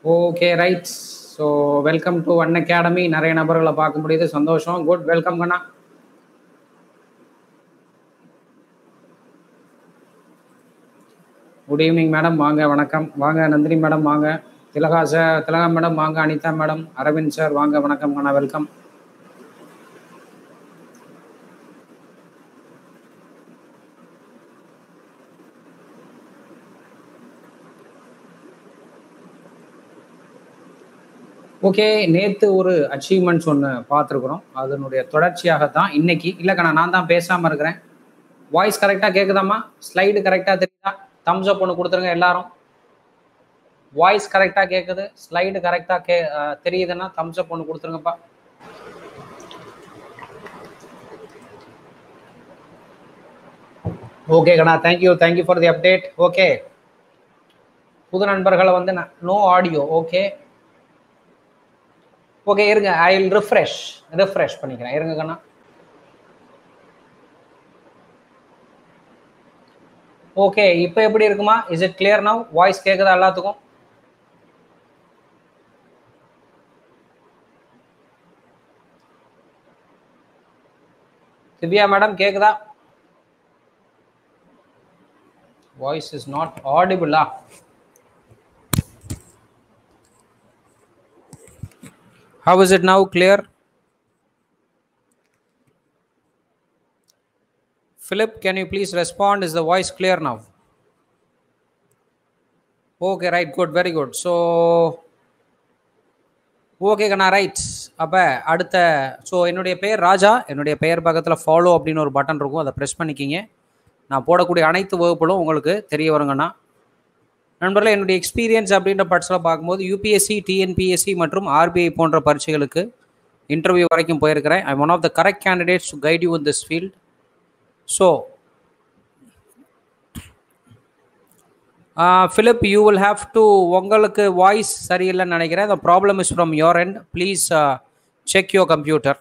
Okay right so welcome to Unacademy நிறைய நபர்களை பார்க்க முடியுது சந்தோஷம் குட் வெல்கம் கண்ணா குட் ஈவினிங் மேடம் வாங்க வணக்கம் வாங்க நந்தினி மேடம் வாங்க திலகா சார் திலகா மேடம் வாங்க அனிதா மேடம் அரவிந்த் சார் வாங்க வணக்கம் கண்ணா வெல்கம் ஓகே நேற்று ஒரு அச்சீவ்மெண்ட்ஸ் ஒன்று பார்த்துருக்குறோம் அதனுடைய தொடர்ச்சியாகத்தான் இன்னைக்கு இல்லைக்கண்ணா நான் தான் பேசாமல் இருக்கிறேன் வாய்ஸ் கரெக்டாக கேட்குதாம்மா ஸ்லைடு கரெக்டாக தெரியுதா தம்ஸ் அப் ஒன்று கொடுத்துருங்க எல்லாரும் வாய்ஸ் கரெக்டாக கேட்குது ஸ்லைடு கரெக்டாக கே அஹ், தெரியுதுன்னா தம்ஸ் அப் ஒன்று கொடுத்துருங்கப்பா ஓகே கண்ணா thank you thank you for the update okay புது நண்பர்களை வந்து நோ ஆடியோ ஓகே ஓகே இருங்க ஐ வில் ரிஃப்ரெஷ் ரிஃப்ரெஷ் பண்ணிக்கிறேன் இருங்க கண்ணா ஓகே இப்போ எப்படி இருக்குமா is it clear now voice கேட்குதா எல்லாத்துக்கும் திவ்யா மேடம் கேக்குதா வாய்ஸ் இஸ் நாட் ஆடிபிளா How is it now clear? Philip, can you please respond? Is the voice clear now? Okay, right, good, very good. So, okay கண்ணா right அப்போ அடுத்த so என்னுடைய பெயர் ராஜா என்னுடைய பெயர் பக்கத்தில் ஃபாலோ அப்படின்னு ஒரு பட்டன் இருக்கும் அதை ப்ரெஸ் பண்ணிக்கிங்க நான் போடக்கூடிய அனைத்து வகுப்புகளும் உங்களுக்கு தெரிய வருங்கண்ணா நண்பர்களே என்னுடைய எக்ஸ்பீரியன்ஸ் அப்படின்ற பட்ஸில் பார்க்கும்போது யூபிஎஸ்சி டிஎன்பிஎஸ்சி மற்றும் ஆர்பிஐ போன்ற பரீட்சைகளுக்கு இன்டர்வியூ வரைக்கும் போயிருக்கிறேன் I one of the correct candidates to guide you in this field so flip you will have to உங்களுக்கு வாய்ஸ் சரியில்லைன்னு நினைக்கிறேன் the problem is from your end please check your computer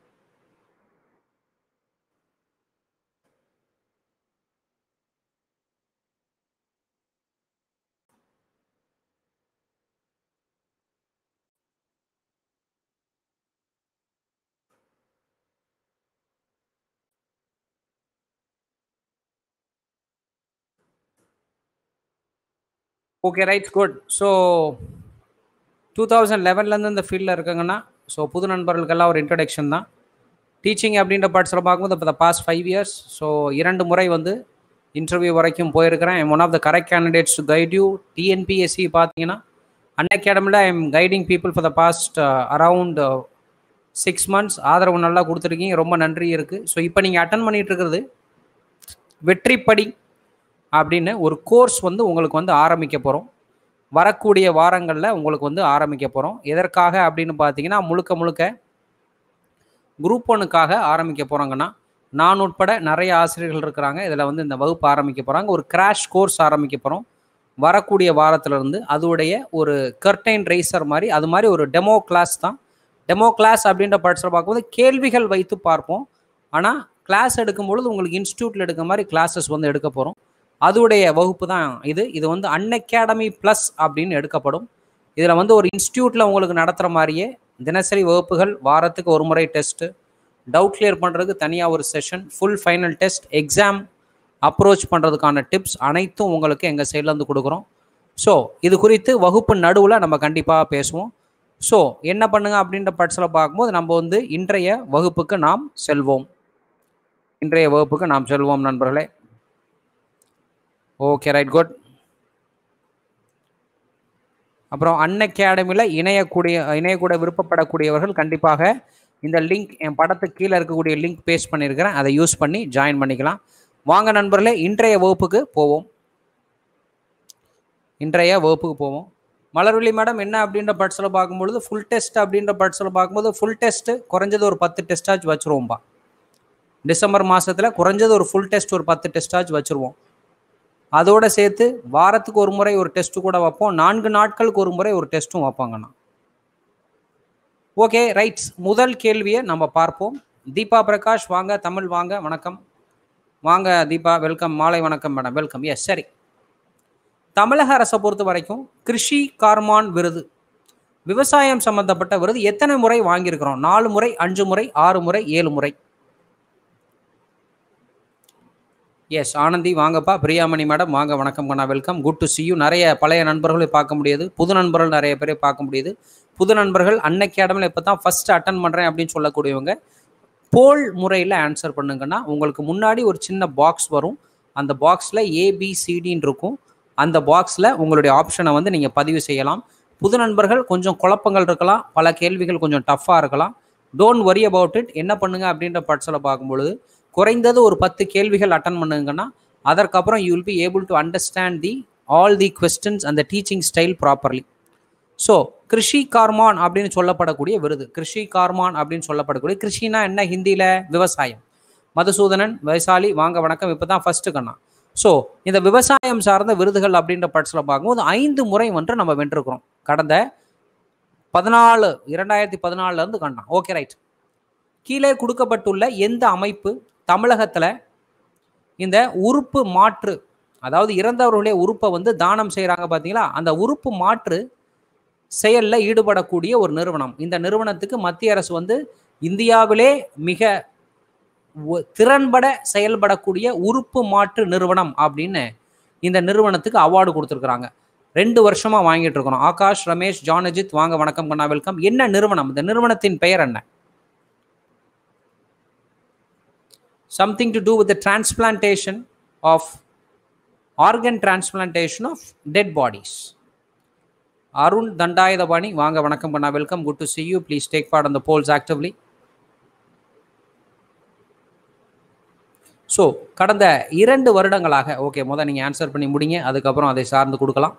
okay right good so two thousand லெவன்லேருந்து இந்த ஃபீல்டில் இருக்காங்கன்னா so புது நண்பர்களுக்கெல்லாம் ஒரு introduction தான் டீச்சிங் அப்படின்ற பார்ட்ஸில் பார்க்கும்போது இப்போ பாஸ்ட் ஃபைவ் இயர்ஸ் ஸோ இரண்டு முறை வந்து இன்டர்வியூ வரைக்கும் போயிருக்கிறேன் one of the correct candidates to guide you TNPSC பார்த்தீங்கன்னா அன் அகாடமியில் I am guiding people for the past around six months ஆதரவு நல்லா கொடுத்துருக்கீங்க ரொம்ப நன்றி இருக்குது ஸோ இப்போ நீங்கள் அட்டன் பண்ணிட்டு இருக்கிறது வெற்றிப்படி அப்படின்னு ஒரு கோர்ஸ் வந்து உங்களுக்கு வந்து ஆரம்பிக்க போகிறோம் வரக்கூடிய வாரங்களில் உங்களுக்கு வந்து ஆரம்பிக்க போகிறோம் எதற்காக அப்படின்னு பார்த்தீங்கன்னா முழுக்க முழுக்க குரூப் ஒனுக்காக ஆரம்பிக்க போகிறாங்கன்னா நான் உட்பட நிறைய ஆசிரியர்கள் இருக்கிறாங்க இதில் வந்து இந்த வகுப்பு ஆரம்பிக்க போகிறாங்க ஒரு கிராஷ் கோர்ஸ் ஆரம்பிக்க போகிறோம் வரக்கூடிய வாரத்திலிருந்து அதோடைய ஒரு கர்டைன் ரைசர் மாதிரி அது மாதிரி ஒரு டெமோ கிளாஸ் தான் டெமோ கிளாஸ் அப்படின்ற பட்சத்தில் பார்க்கும்போது கேள்விகள் வைத்து பார்ப்போம் ஆனால் கிளாஸ் எடுக்கும் பொழுது உங்களுக்கு இன்ஸ்டியூட்டில் எடுக்க மாதிரி கிளாஸஸ் வந்து எடுக்க போகிறோம் அதோடைய வகுப்பு தான் இது இது வந்து அன் அகாடமி ப்ளஸ் அப்படின்னு எடுக்கப்படும் இதில் வந்து ஒரு இன்ஸ்டியூட்டில் உங்களுக்கு நடத்துகிற மாதிரியே தினசரி வகுப்புகள் வாரத்துக்கு ஒரு முறை டெஸ்ட்டு டவுட் கிளியர் பண்ணுறதுக்கு தனியாக ஒரு session full final test exam approach பண்ணுறதுக்கான டிப்ஸ் அனைத்தும் உங்களுக்கு எங்கள் சைட்லேருந்து கொடுக்குறோம் ஸோ இது குறித்து வகுப்பு நடுவில் நம்ம கண்டிப்பாக பேசுவோம் ஸோ என்ன பண்ணுங்க அப்படின்ற பட்சத்தில் பார்க்கும்போது நம்ம வந்து இன்றைய வகுப்புக்கு நாம் செல்வோம் இன்றைய வகுப்புக்கு நாம் செல்வோம் நண்பர்களே ஓகே ரைட் குட் அப்புறம் அன் அகாடமியில் இணையக்கூடிய இணையக்கூட விருப்பப்படக்கூடியவர்கள் கண்டிப்பாக இந்த லிங்க் என் படத்துக்கு கீழே இருக்கக்கூடிய லிங்க் பேஸ்ட் பண்ணியிருக்கிறேன் அதை யூஸ் பண்ணி ஜாயின் பண்ணிக்கலாம் வாங்க நண்பர்களே இன்றைய வகுப்புக்கு போவோம் இன்றைய வகுப்புக்கு போவோம் மலர்விழி மேடம் என்ன அப்படின்ற பட்ஸில் பார்க்கும்பொழுது ஃபுல் டெஸ்ட் அப்படின்ற பட்ஸில் பார்க்கும்போது ஃபுல் டெஸ்ட்டு குறைஞ்சது ஒரு பத்து டெஸ்டாச்சு வச்சுருவோம்பா டிசம்பர் மாதத்தில் குறைஞ்சது ஒரு ஃபுல் டெஸ்ட் ஒரு பத்து டெஸ்டாச்சு வச்சுருவோம் அதோட சேர்த்து வாரத்துக்கு ஒரு முறை ஒரு டெஸ்ட் கூட வைப்போம் நான்கு நாட்களுக்கு ஒரு முறை ஒரு டெஸ்ட்டும் வைப்பாங்கண்ணா ஓகே ரைட்ஸ் முதல் கேள்வியை நம்ம பார்ப்போம் தீபா பிரகாஷ் வாங்க தமிழ் வாங்க வணக்கம் வாங்க தீபா வெல்கம் மாலை வணக்கம் மேடம் வெல்கம் எஸ் சரி தமிழக அரசை பொறுத்த வரைக்கும் கிருஷி கார்மான் விருது விவசாயம் சம்பந்தப்பட்ட விருது எத்தனை முறை வாங்கியிருக்கிறோம் நாலு முறை அஞ்சு முறை ஆறு முறை ஏழு முறை எஸ் ஆனந்தி வாங்கப்பா பிரியாமணி மேடம் வாங்க வணக்கம் கண்ணா வெல்கம் குட் டு யூ நிறைய பழைய நண்பர்களை பார்க்க முடியுது புது நண்பர்கள் நிறைய பேரை பார்க்க முடியுது புது நண்பர்கள் அன்னைக்கேடமில் இப்போ தான் ஃபஸ்ட்டு அட்டன் பண்ணுறேன் அப்படின்னு சொல்லக்கூடியவங்க போல் முறையில் ஆன்சர் பண்ணுங்கன்னா உங்களுக்கு முன்னாடி ஒரு சின்ன பாக்ஸ் வரும் அந்த பாக்ஸில் ஏபிசிடின்னு இருக்கும் அந்த பாக்ஸில் உங்களுடைய ஆப்ஷனை வந்து நீங்கள் பதிவு செய்யலாம் புது நண்பர்கள் கொஞ்சம் குழப்பங்கள் இருக்கலாம் பல கேள்விகள் கொஞ்சம் டஃப்பாக இருக்கலாம் டோன்ட் வரி அபவுட் இட் என்ன பண்ணுங்க அப்படின்ற பட்சத்தில் பார்க்கும்பொழுது குறைந்தது ஒரு பத்து கேள்விகள் அட்டன் பண்ணுங்கன்னா அதற்கப்புறம் you will be able to understand the all the questions அந்த teaching style properly so Krishi Karman அப்படின்னு சொல்லப்படக்கூடிய விருது கிருஷி கார்மான் அப்படின்னு சொல்லப்படக்கூடிய கிருஷினா என்ன ஹிந்தியில் விவசாயம் மதுசூதனன் வைசாலி வாங்க வணக்கம் இப்போ தான் ஃபஸ்ட்டு கண்ணா ஸோ இந்த விவசாயம் சார்ந்த விருதுகள் அப்படின்ற பட்சத்தில் பார்க்கும்போது ஐந்து முறை வந்து நம்ம வென்றிருக்கிறோம் கடந்த பதினாலு இரண்டாயிரத்தி பதினாலுலேருந்து கண்டான் ஓகே ரைட் கீழே கொடுக்கப்பட்டுள்ள எந்த அமைப்பு தமிழகத்தில் இந்த உறுப்பு மாற்று அதாவது இறந்தவர்களுடைய உறுப்பை வந்து தானம் செய்கிறாங்க பார்த்தீங்களா அந்த உறுப்பு மாற்று செயலில் ஈடுபடக்கூடிய ஒரு நிறுவனம் இந்த நிறுவனத்துக்கு மத்திய அரசு வந்து இந்தியாவிலே மிக திறன்பட செயல்படக்கூடிய உறுப்பு மாற்று நிறுவனம் அப்படின்னு இந்த நிறுவனத்துக்கு அவார்டு கொடுத்துருக்குறாங்க ரெண்டு வருஷமா வாங்கிட்டு இருக்கிறோம் ஆகாஷ் ரமேஷ் ஜானஜித் வாங்க வணக்கம் கண்ணா வெல்கம் என்ன நிறுவனம் இந்த நிறுவனத்தின் பெயர் என்ன something to do with the transplantation of organ transplantation of dead bodies Arun Dhandayuthapani வாங்க வணக்கம் பண்ணா welcome good to see you please take part அந்த போல்ஸ் ஆக்டிவ்லி ஸோ கடந்த இரண்டு வருடங்களாக ஓகே முதல் நீங்கள் ஆன்சர் பண்ணி முடிங்க அதுக்கப்புறம் அதை சார்ந்து கொடுக்கலாம்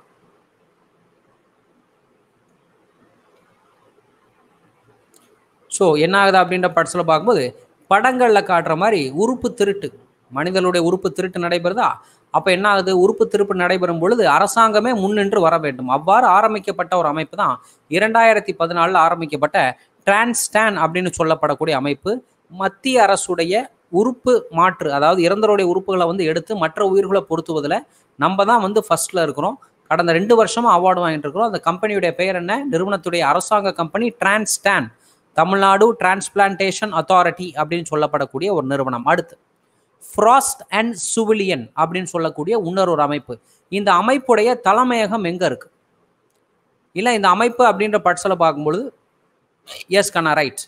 ஸோ என்ன ஆகுது அப்படின்ற படத்தில் பார்க்கும்போது படங்களில் காட்டுற மாதிரி உறுப்பு திருட்டு மனிதர்களுடைய உறுப்பு திருட்டு நடைபெறுதா அப்போ என்ன ஆகுது உறுப்பு திருப்பு நடைபெறும் பொழுது அரசாங்கமே முன்னின்று வர வேண்டும் அவ்வாறு ஆரம்பிக்கப்பட்ட ஒரு அமைப்பு தான் இரண்டாயிரத்தி பதினாலில் ஆரம்பிக்கப்பட்ட டிரான்ஸ்டான் அப்படின்னு சொல்லப்படக்கூடிய அமைப்பு மத்திய அரசுடைய உறுப்பு மாற்று அதாவது இறந்தவருடைய உறுப்புகளை வந்து எடுத்து மற்ற உயிர்களை பொருத்துவதில் நம்ம தான் வந்து ஃபர்ஸ்ட்ல இருக்கிறோம் கடந்த ரெண்டு வருஷமா அவார்டு வாங்கிட்டு இருக்கிறோம் அந்த கம்பெனியுடைய பெயர் என்ன நிறுவனத்துடைய அரசாங்க company Transtan Tamil Nadu transplantation authority அப்படின்னு சொல்லப்படக்கூடிய ஒரு நிறுவனம் அடுத்து ஃப்ராஸ்ட் அண்ட் சுவிலியன் அப்படின்னு சொல்லக்கூடிய இன்னொரு ஒரு அமைப்பு இந்த அமைப்புடைய தலைமையகம் எங்க இருக்கு இல்லை இந்த அமைப்பு அப்படின்ற பட்சத்தில் பார்க்கும்பொழுது எஸ் கண்ணா ரைட்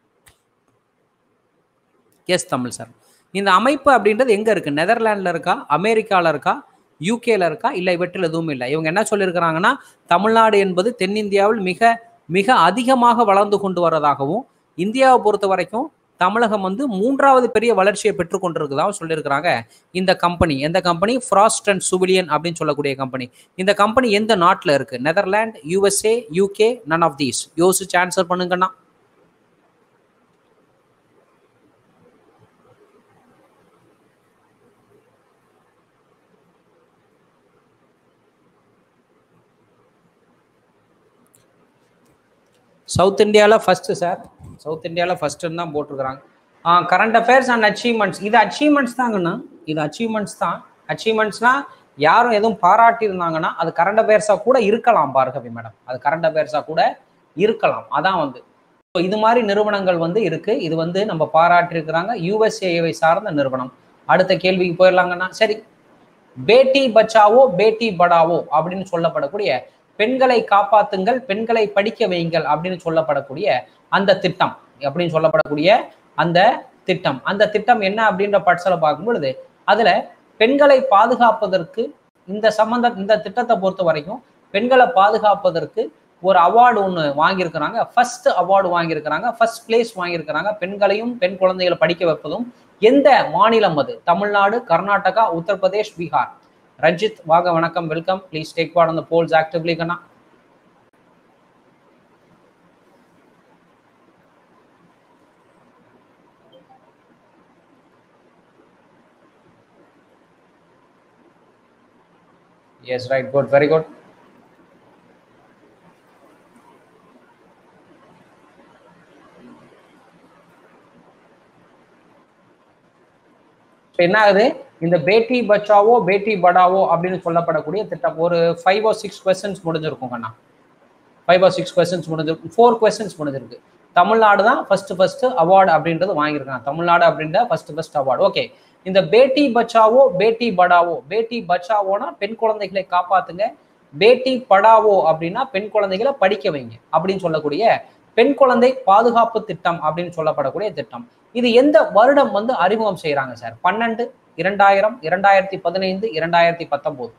எஸ் தமிழ் சார் இந்த அமைப்பு அப்படின்றது எங்க இருக்கு நெதர்லாண்டில் இருக்கா அமெரிக்காவில் இருக்கா யூகேல இருக்கா இல்லை இவற்றில் எதுவும் இல்லை இவங்க என்ன சொல்லியிருக்கிறாங்கன்னா தமிழ்நாடு என்பது தென்னிந்தியாவில் மிக மிக அதிகமாக வளர்ந்து கொண்டு வரதாகவும் இந்தியாவை பொறுத்த வரைக்கும் தமிழகம் வந்து மூன்றாவது பெரிய வளர்ச்சியை பெற்று கொண்டிருக்குதாகவும் சொல்லியிருக்கிறாங்க இந்த கம்பெனி எந்த கம்பெனி ஃப்ராஸ்ட் அண்ட் சுவிலியன் அப்படின்னு சொல்லக்கூடிய கம்பெனி இந்த கம்பெனி எந்த நாட்டில் இருக்கு Netherland USA UK none of these யோசிச்சு ஆன்சர் பண்ணுங்கண்ணா சவுத் இந்தியாவில் ஃபஸ்ட்டு சார் சவுத் இந்தியாவில் ஃபஸ்ட்டுன்னு தான் போட்டிருக்கிறாங்க கரண்ட் அஃபேர்ஸ் அண்ட் அச்சீவ்மெண்ட்ஸ் இது அச்சீவ்மெண்ட்ஸ் தாங்கண்ணா இது அச்சீவ்மெண்ட்ஸ் தான் அச்சீவ்மெண்ட்ஸ்னால் யாரும் எதுவும் பாராட்டியிருந்தாங்கன்னா அது கரண்ட் அஃபேர்ஸாக கூட இருக்கலாம் பார்கவி மேடம் அது கரண்ட் அஃபேர்ஸாக கூட இருக்கலாம் அதான் வந்து ஸோ இது மாதிரி நிறுவனங்கள் வந்து இருக்கு இது வந்து நம்ம பாராட்டியிருக்கிறாங்க யூஎஸ்ஏவை சார்ந்த நிறுவனம் அடுத்த கேள்விக்கு போயிடலாங்கண்ணா சரி பேட்டி பச்சாவோ பேட்டி படாவோ அப்படின்னு சொல்லப்படக்கூடிய பெண்களை காப்பாத்துங்கள் பெண்களை படிக்க வையுங்கள் அப்படின்னு சொல்லப்படக்கூடிய அந்த திட்டம் அப்படின்னு சொல்லப்படக்கூடிய அந்த திட்டம் அந்த திட்டம் என்ன அப்படின்ற பட்சத்தில் பார்க்கும் பொழுது அதுல பெண்களை பாதுகாப்பதற்கு இந்த சம்பந்த இந்த திட்டத்தை பொறுத்த வரைக்கும் பெண்களை பாதுகாப்பதற்கு ஒரு அவார்டு ஒன்று வாங்கியிருக்கிறாங்க ஃபர்ஸ்ட் அவார்டு வாங்கியிருக்கிறாங்க ஃபர்ஸ்ட் பிளேஸ் வாங்கியிருக்கிறாங்க பெண்களையும் பெண் குழந்தைகளை படிக்க வைப்பதும் எந்த மாநிலம் அது தமிழ்நாடு கர்நாடகா உத்தரப்பிரதேஷ் பீகார் ரஞ்சித் வாங்க வணக்கம் welcome please take part on the polls actively கண்ணா Yes, right. Good. Very good. என்ன ஆகுது இந்த பேட்டி பச்சாவோ பேட்டி படாவோ அப்படின்னு சொல்லப்படக்கூடிய திட்டம் ஒரு ஃபைவ் ஓ சிக்ஸ் கொஸ்டின்ஸ் முடிஞ்சிருக்கும் கண்ணா ஃபைவ் ஆர் சிக்ஸ் கொஸ்டின்ஸ் முடிஞ்சிருக்கு ஃபோர் கொஸ்டின்ஸ் முடிஞ்சிருக்கு தமிழ்நாடு தான் ஃபர்ஸ்ட் ஃபர்ஸ்ட் அவார்டு அப்படின்றது வாங்கியிருக்காங்க தமிழ்நாடு அப்படின்ற ஃபர்ஸ்ட் ஃபர்ஸ்ட் அவார்டு ஓகே இந்த பேட்டி பச்சாவோ பேட்டி படாவோ பேட்டி பச்சாவோனா பெண் குழந்தைகளை காப்பாத்துங்க பேட்டி படாவோ அப்படின்னா பெண் குழந்தைகளை படிக்க வைங்க அப்படின்னு சொல்லக்கூடிய பெண் குழந்தை பாதுகாப்பு திட்டம் அப்படின்னு சொல்லப்படக்கூடிய திட்டம் இது எந்த வருடம் வந்து அறிமுகம் செய்யறாங்க சார் பன்னெண்டு இரண்டாயிரம் இரண்டாயிரத்தி பதினைந்து இரண்டாயிரத்தி பத்தொன்பது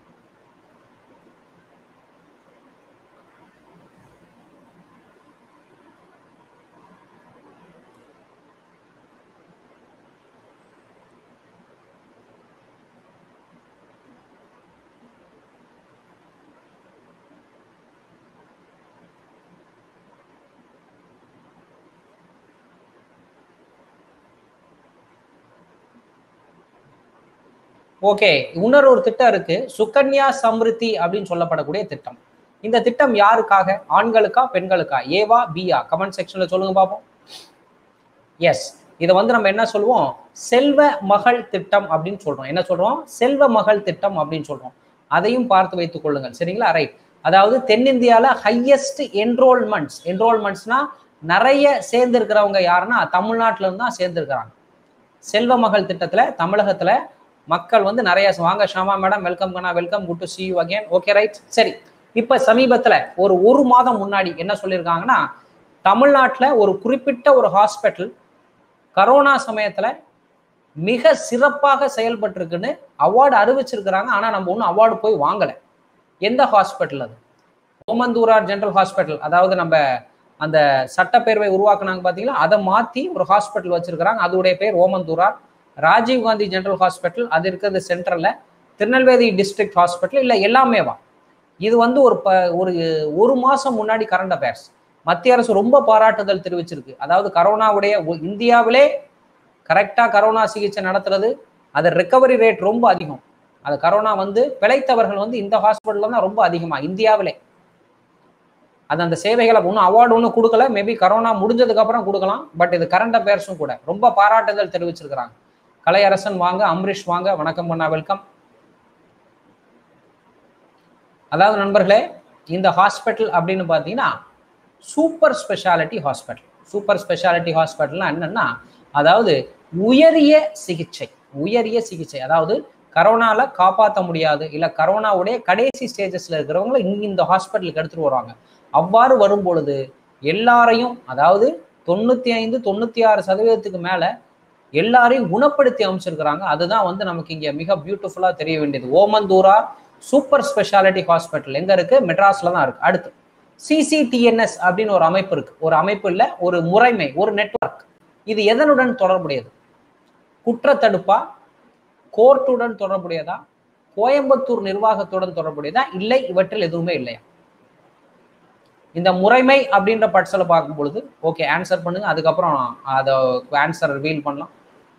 ஓகே இன்னொரு ஒரு திட்டம் இருக்கு சுகன்யா சம்ருத்தி அப்படின்னு சொல்லப்படக்கூடிய திட்டம் இந்த திட்டம் யாருக்காக ஆண்களுக்கா பெண்களுக்கா ஏவா பியா கமெண்ட் செக்ஷன்ல சொல்லுங்க பார்ப்போம் எஸ் இதை வந்து நம்ம என்ன சொல்லுவோம் செல்வ மகள் திட்டம் அப்படின்னு சொல்றோம் என்ன சொல்றோம் செல்வ மகள் திட்டம் அப்படின்னு சொல்றோம் அதையும் பார்த்து வைத்துக் கொள்ளுங்கள் சரிங்களா ரைட் அதாவது தென்னிந்தியால ஹையஸ்ட் என்ரோல்மெண்ட்ஸ் என்ரோல்மெண்ட்ஸ்னா நிறைய சேர்ந்திருக்கிறவங்க யாருன்னா தமிழ்நாட்டுல இருந்து தான் சேர்ந்திருக்கிறாங்க செல்வ மகள் திட்டத்துல தமிழகத்துல மக்கள் வந்து நிறைய வாங்க ஷாமா மேடம் வெல்கம் கண்ணா welcome good to see you again okay right சரி இப்ப சமீபத்துல ஒரு ஒரு மாதம் முன்னாடி என்ன சொல்லியிருக்காங்கன்னா தமிழ்நாட்டுல ஒரு குறிப்பிட்ட ஒரு ஹாஸ்பிட்டல் கரோனா சமயத்துல மிக சிறப்பாக செயல்பட்டிருக்குன்னு அவார்டு அறிவிச்சிருக்கிறாங்க ஆனா நம்ம ஒன்றும் அவார்டு போய் வாங்கல எந்த ஹாஸ்பிட்டல் அது ஓமந்தூரார் ஜெனரல் ஹாஸ்பிட்டல் அதாவது நம்ம அந்த சட்டப்பேரவை உருவாக்குனாங்க பாத்தீங்களா அதை மாத்தி ஒரு ஹாஸ்பிட்டல் வச்சிருக்கிறாங்க அதோடைய பேர் ஓமந்தூரார் ராஜீவ் காந்தி ஜெனரல் ஹாஸ்பிட்டல் அது இருக்கிறது சென்ட்ரல்ல திருநெல்வேலி டிஸ்ட்ரிக்ட் ஹாஸ்பிட்டல் இல்லை எல்லாமேவா இது வந்து ஒரு ப ஒரு ஒரு மாசம் முன்னாடி கரண்ட் அஃபேர்ஸ் மத்திய அரசு ரொம்ப பாராட்டுதல் தெரிவிச்சிருக்கு அதாவது கரோனாவுடைய இந்தியாவிலே கரெக்டா கரோனா சிகிச்சை நடத்துறது அது ரெக்கவரி ரேட் ரொம்ப அதிகம் அது கரோனா வந்து பிழைத்தவர்கள் வந்து இந்த ஹாஸ்பிட்டல்ல தான் ரொம்ப அதிகமா இந்தியாவிலே அது அந்த சேவைகளை ஒன்றும் அவார்டு ஒன்றும் கொடுக்கல மேபி கரோனா முடிஞ்சதுக்கு அப்புறம் கொடுக்கலாம் பட் இது கரண்ட் அஃபேர்ஸும் கூட ரொம்ப பாராட்டுதல் தெரிவிச்சிருக்கிறாங்க கலையரசன் வாங்க அம்ரிஷ் வாங்க வணக்கம் பண்ணா வெல்கம் அதாவது நண்பர்களே இந்த ஹாஸ்பிட்டல் அப்படின்னு பார்த்தீங்கன்னா super speciality hospital super speciality ஹாஸ்பிட்டல்னா என்னன்னா அதாவது உயரிய சிகிச்சை உயரிய சிகிச்சை அதாவது கரோனால காப்பாற்ற முடியாது இல்ல கரோனாவுடைய கடைசி ஸ்டேஜஸ்ல இருக்கிறவங்களை இங்க இந்த ஹாஸ்பிட்டலுக்கு எடுத்துட்டு வருவாங்க அவ்வாறு வரும் பொழுது எல்லாரையும் அதாவது தொண்ணூத்தி ஐந்து தொண்ணூத்தி ஆறு சதவீதத்துக்கு மேல எல்லாரையும் குணப்படுத்தி அமைச்சிருக்கிறாங்க அதுதான் வந்து நமக்கு இங்க மிக பியூட்டிஃபுல்லா தெரிய வேண்டியது ஓமந்தூரா சூப்பர் ஸ்பெஷாலிட்டி ஹாஸ்பிட்டல் எங்க இருக்கு மெட்ராஸ்ல தான் இருக்கு அடுத்து சிசிடிஎன்எஸ் அப்படின்னு ஒரு அமைப்பு இருக்கு ஒரு அமைப்பு இல்ல ஒரு முறைமை ஒரு நெட்வொர்க் இது எதனுடன் தொடர்புடையது குற்றத்தடுப்பா கோர்ட்டுடன் தொடர்புடையதா கோயம்புத்தூர் நிர்வாகத்துடன் தொடர்புடையதா இல்லை இவற்றில் எதுவுமே இல்லையா இந்த முறைமை அப்படின்ற பட்சல பார்க்கும் பொழுது ஓகே ஆன்சர் பண்ணுங்க அதுக்கப்புறம் அதை ஆன்சர் ரிவீல் பண்ணலாம்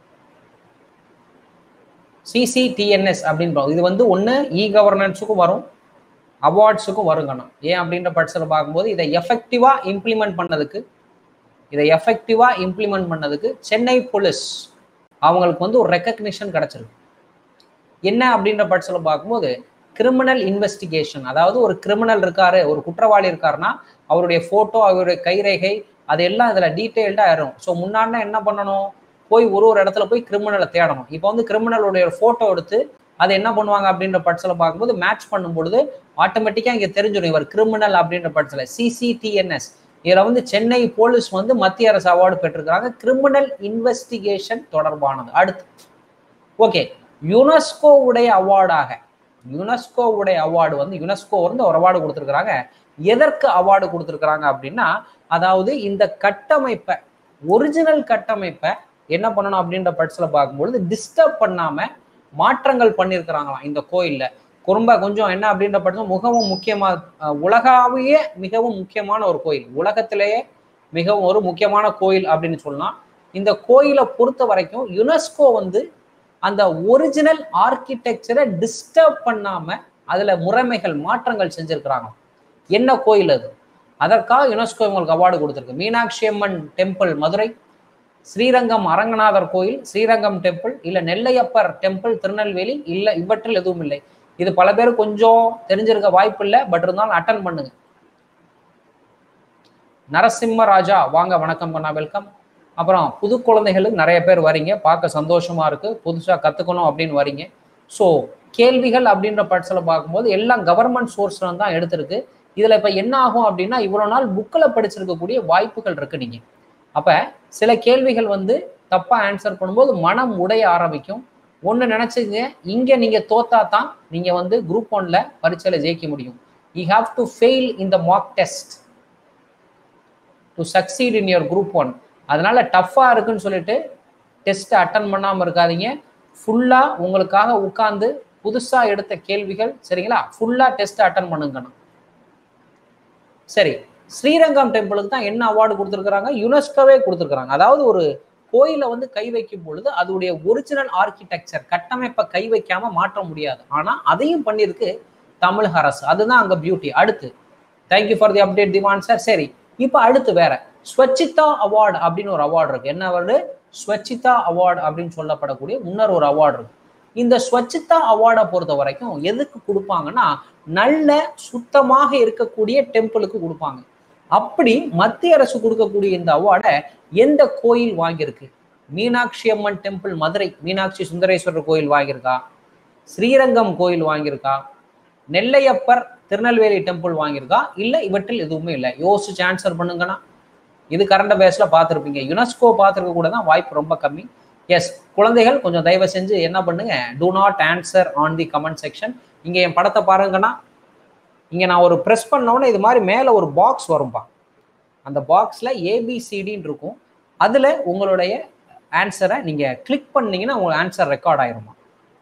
சிசிடிஎன்எஸ் அப்படின்றோம் இது வந்து ஒன்று இ கவர்னன்ஸுக்கும் வரும் அவார்ட்ஸுக்கும் வருங்கண்ணா ஏன் அப்படின்ற பட்சத்தில் பார்க்கும்போது இதை எஃபெக்டிவா இம்ப்ளிமெண்ட் பண்ணதுக்கு இதை எஃபெக்டிவா இம்ப்ளிமெண்ட் பண்ணதுக்கு சென்னை போலீஸ் அவங்களுக்கு வந்து ஒரு ரெக்கக்னிஷன் கிடைச்சிருக்கு என்ன அப்படின்ற பட்சத்தில் பார்க்கும்போது கிரிமினல் இன்வெஸ்டிகேஷன் அதாவது ஒரு கிரிமினல் இருக்காரு ஒரு குற்றவாளி இருக்காருன்னா அவருடைய போட்டோ அவருடைய கைரேகை அதெல்லாம் இதுல டீட்டெயில்டா ஆயிரும் ஸோ முன்னாடினா என்ன பண்ணணும் போய் ஒரு ஒரு இடத்துல போய் கிரிமினலை தேடணும் இப்போ வந்து கிரிமினலுடைய போட்டோ எடுத்து அதை என்ன பண்ணுவாங்க அப்படின்ற பட்சத்தில் பார்க்கும்போது மேட்ச் பண்ணும் பொழுது ஆட்டோமேட்டிக்காக இங்கே தெரிஞ்சிடும் இவர் கிரிமினல் அப்படின்ற பட்சத்தில் சிசிடிஎன்எஸ் இதில் வந்து சென்னை போலீஸ் வந்து மத்திய அரசு அவார்டு பெற்றிருக்கிறாங்க கிரிமினல் இன்வெஸ்டிகேஷன் தொடர்பானது அடுத்து ஓகே யுனெஸ்கோ உடைய அவார்டாக யுனெஸ்கோ உடைய அவார்டு வந்து யுனெஸ்கோ வந்து ஒரு அவார்டு கொடுத்துருக்குறாங்க எதற்கு அவார்டு கொடுத்துருக்குறாங்க அப்படின்னா அதாவது இந்த கட்டமைப்பை ஒரிஜினல் கட்டமைப்பை என்ன பண்ணணும் அப்படின்ற பட்சத்தில் பார்க்கும்பொழுது டிஸ்டர்ப் பண்ணாம மாற்றங்கள் பண்ணியிருக்கிறாங்களாம் இந்த கோயில்ல ரொம்ப கொஞ்சம் என்ன அப்படின்ற பட்சம் மிகவும் முக்கியமா உலகாவிய மிகவும் முக்கியமான ஒரு கோயில் உலகத்திலேயே மிகவும் ஒரு முக்கியமான கோயில் அப்படின்னு சொல்லலாம் இந்த கோயிலை பொறுத்த வரைக்கும் யுனெஸ்கோ வந்து அந்த ஒரிஜினல் ஆர்கிடெக்சரை டிஸ்டர்ப் பண்ணாம அதுல முறைமைகள் மாற்றங்கள் செஞ்சிருக்கிறாங்க என்ன கோயில் அது அதற்காக யுனெஸ்கோ இவங்களுக்கு அவார்டு கொடுத்துருக்கு மீனாட்சி அம்மன் டெம்பிள் மதுரை ஸ்ரீரங்கம் அரங்கநாதர் கோயில் ஸ்ரீரங்கம் டெம்பிள் இல்ல நெல்லையப்பர் டெம்பிள் திருநெல்வேலி இல்ல இவற்றில் எதுவும் இல்லை இது பல பேர் கொஞ்சம் தெரிஞ்சிருக்க வாய்ப்பு இல்லை பட் இருந்தாலும் அட்டன் பண்ணுங்க நரசிம்ம ராஜா வாங்க வணக்கம் பண்ணா வெல்கம் அப்புறம் புது குழந்தைகளுக்கு நிறைய பேர் வரீங்க பார்க்க சந்தோஷமா இருக்கு புதுசா கத்துக்கணும் அப்படின்னு வரீங்க ஸோ கேள்விகள் அப்படின்ற பட்சத்தில் பார்க்கும்போது எல்லாம் கவர்மெண்ட் சோர்ஸ்ல தான் எடுத்திருக்கு இதுல இப்ப என்ன ஆகும் அப்படின்னா இவ்வளவு நாள் புக்கில் படிச்சிருக்கக்கூடிய வாய்ப்புகள் இருக்கு நீங்க அப்ப சில கேள்விகள் வந்து தப்பா ஆன்சர் பண்ணும்போது மனம் உடைய ஆரம்பிக்கும் ஒன்று நினைச்சுங்க இங்க நீங்க தோத்தா தான் நீங்க வந்து குரூப் ஒன்ல பரீட்சையில ஜெயிக்க முடியும் you have to fail in the mark test to succeed in your group one அதனால டஃப்பா இருக்குன்னு சொல்லிட்டு டெஸ்ட் அட்டன் பண்ணாம இருக்காதீங்க ஃபுல்லா உங்களுக்காக உட்கார்ந்து புதுசா எடுத்த கேள்விகள் சரிங்களா ஃபுல்லா டெஸ்ட் அட்டன் பண்ணுங்கண்ணா சரி ஸ்ரீரங்கம் டெம்பிளுக்கு தான் என்ன அவார்டு கொடுத்துருக்குறாங்க யுனெஸ்கோவே கொடுத்துருக்குறாங்க அதாவது ஒரு கோயிலை வந்து கை வைக்கும் பொழுது அதோடைய ஒரிஜினல் ஆர்கிடெக்சர் கட்டமைப்பை கை வைக்காம மாற்ற முடியாது ஆனா அதையும் பண்ணியிருக்கு தமிழக அரசு அதுதான் அங்க பியூட்டி அடுத்து thank you for the update Diwan sir சரி இப்போ அடுத்து வேற ஸ்வச்சிதா அவார்டு அப்படின்னு ஒரு அவார்டு இருக்கு என்ன அவார்டு ஸ்வச்சிதா அவார்டு அப்படின்னு சொல்லப்படக்கூடிய முன்னர் ஒரு அவார்டு இருக்கு இந்த ஸ்வச்சிதா அவார்டை பொறுத்த வரைக்கும் எதுக்கு கொடுப்பாங்கன்னா நல்ல சுத்தமாக இருக்கக்கூடிய டெம்பிளுக்கு கொடுப்பாங்க அப்படி மத்திய அரசு கொடுக்கக்கூடிய இந்த அவார்டை எந்த கோயில் வாங்கியிருக்கு மீனாட்சி அம்மன் டெம்பிள் மதுரை மீனாட்சி சுந்தரேஸ்வரர் கோயில் வாங்கியிருக்கா ஸ்ரீரங்கம் கோயில் வாங்கியிருக்கா நெல்லையப்பர் திருநெல்வேலி டெம்பிள் வாங்கியிருக்கா இல்லை இவற்றில் எதுவுமே இல்லை யோசிச்சு ஆன்சர் பண்ணுங்கன்னா இது கரண்ட் பேஸ்ல பார்த்துருப்பீங்க யுனெஸ்கோ பார்த்துருக்க கூட தான் வாய்ப்பு ரொம்ப கம்மி எஸ் குழந்தைகள் கொஞ்சம் தயவு செஞ்சு என்ன பண்ணுங்க do not answer on the comment section இங்க என் படத்தை பாருங்கன்னா இங்க நான் ஒரு ப்ரெஸ் பண்ணோன்னே இது மாதிரி மேலே ஒரு பாக்ஸ் வரும்பா அந்த பாக்ஸ்ல ஏபிசிடின்னு இருக்கும் அதுல உங்களுடைய ஆன்சரை நீங்க கிளிக் பண்ணீங்கன்னா உங்க ஆன்சர் ரெக்கார்ட் ஆயிருமா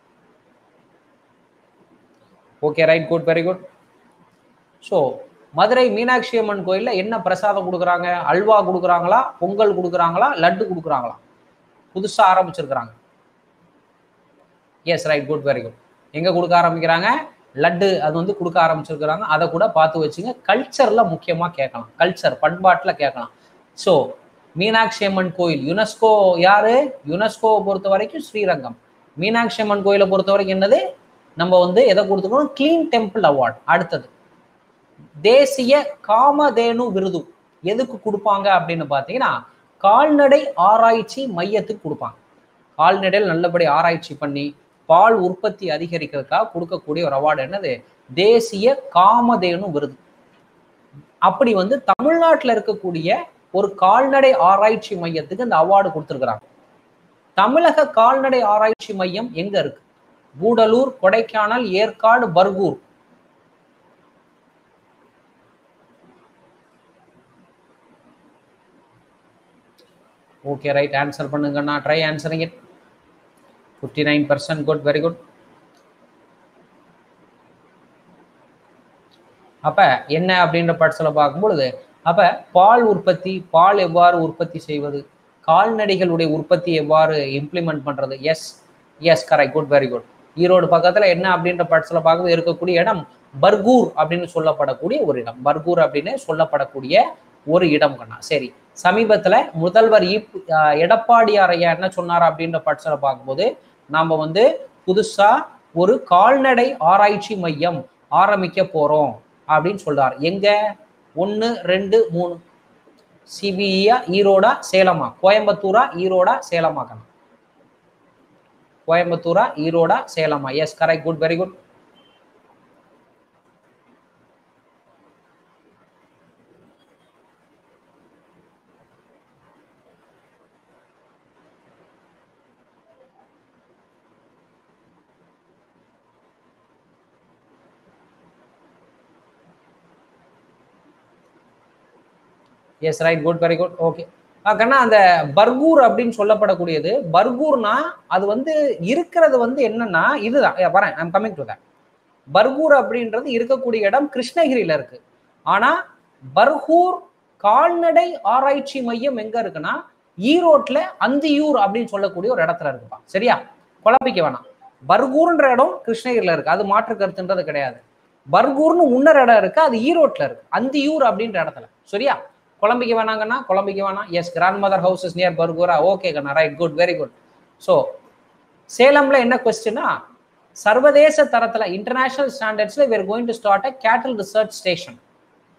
okay right good very good so Madurai Meenakshi Amman கோயிலில் என்ன பிரசாதம் கொடுக்குறாங்க அல்வா கொடுக்குறாங்களா பொங்கல் கொடுக்குறாங்களா லட்டு கொடுக்குறாங்களா புதுசாக ஆரம்பிச்சிருக்கிறாங்க yes right good very good எங்கே கொடுக்க ஆரம்பிக்கிறாங்க லட்டு அது வந்து கொடுக்க ஆரம்பிச்சிருக்கிறாங்க அதை கூட பார்த்து வச்சுங்க கல்ச்சரில் முக்கியமாக கேட்கலாம் கல்ச்சர் பண்பாட்டில் கேட்கலாம் ஸோ மீனாட்சி அம்மன் கோயில் யுனெஸ்கோ யாரு யுனெஸ்கோவை பொறுத்த வரைக்கும் ஸ்ரீரங்கம் மீனாட்சி அம்மன் கோயிலை பொறுத்த வரைக்கும் என்னது நம்ம வந்து எதை கொடுத்துக்கணும் கிளீன் டெம்பிள் அவார்ட் அடுத்தது தேசிய காமதேனு விருது எதுக்கு கொடுப்பாங்க அப்படின்னு பார்த்தீங்கன்னா கால்நடை ஆராய்ச்சி மையத்துக்கு கொடுப்பாங்க கால்நடையில் நல்லபடி ஆராய்ச்சி பண்ணி பால் உற்பத்தி அதிகரிக்கிறதுக்காக கொடுக்கக்கூடிய ஒரு அவார்டு என்னது தேசிய காமதேனு விருது அப்படி வந்து தமிழ்நாட்டில் இருக்கக்கூடிய ஒரு கால்நடை ஆராய்ச்சி மையத்துக்கு இந்த அவார்டு கொடுத்துருக்குறாங்க தமிழக கால்நடை ஆராய்ச்சி மையம் எங்க இருக்கு Gudalur Kodaikanal Yercaud Bargur okay right answer பண்ணுங்கண்ணா try answering it fifty nine percent good very good அப்ப என்ன அப்படின்ற பட்சத்தில் பார்க்கும்பொழுது அப்ப பால் உற்பத்தி பால் எவ்வாறு உற்பத்தி செய்வது கால்நடைகளுடைய உற்பத்தி எவ்வாறு இம்ப்ளிமெண்ட் பண்றது yes yes correct good very good Erode பக்கத்துல என்ன அப்படின்ற பட்சத்தில் பார்க்கும்போது இருக்கக்கூடிய இடம் பர்கூர் அப்படின்னு சொல்லப்படக்கூடிய ஒரு இடம் பர்கூர் அப்படின்னு சொல்லப்படக்கூடிய ஒரு இடம் கண்ணா சரி சமீபத்துல முதல்வர் இப் எடப்பாடியார் ஐயா என்ன சொன்னார் அப்படின்ற பட்சத்தில் பார்க்கும்போது நாம வந்து புதுசா ஒரு கால்நடை ஆராய்ச்சி மையம் ஆரம்பிக்க போறோம் அப்படின்னு சொல்றார் எங்க ஒன்று ரெண்டு மூணு சிபிஇயா ஈரோடா சேலமா கோயம்புத்தூரா ஈரோடா சேலமா கண்ணா கோயம்புத்தூரா ஈரோடா சேலமா yes correct good very good yes right good very good okay கண்ணா அந்த பர்கூர் அப்படின்னு சொல்லப்படக்கூடியது பர்கூர்னா அது வந்து இருக்கிறது வந்து என்னன்னா இதுதான் வரேன் I'm coming to that Bargur அப்படின்றது இருக்கக்கூடிய இடம் கிருஷ்ணகிரியில இருக்கு ஆனா பர்கூர் கால்நடை ஆராய்ச்சி மையம் எங்க இருக்குன்னா ஈரோட்ல அந்தியூர் அப்படின்னு சொல்லக்கூடிய ஒரு இடத்துல இருக்குப்பா சரியா குழப்பிக்க வேணாம் பர்கூர்ன்ற இடம் கிருஷ்ணகிரியில இருக்கு அது மாற்று கருத்துன்றது கிடையாது பர்கூர்னு முன்னர் இடம் இருக்கு அது ஈரோட்ல இருக்கு அந்தியூர் அப்படின்ற இடத்துல சரியா குழம்பிக்க வேணாங்கண்ணா குழம்பிக்க வேணாம் yes grandmother house is near பர்கூரா ஓகே கண்ணா right good very good so சேலம்ல என்ன கொஸ்டின்னா சர்வதேச தரத்துல இன்டர்நேஷனல் ஸ்டாண்டர்ட்ஸ்ல we're going to start a cattle research station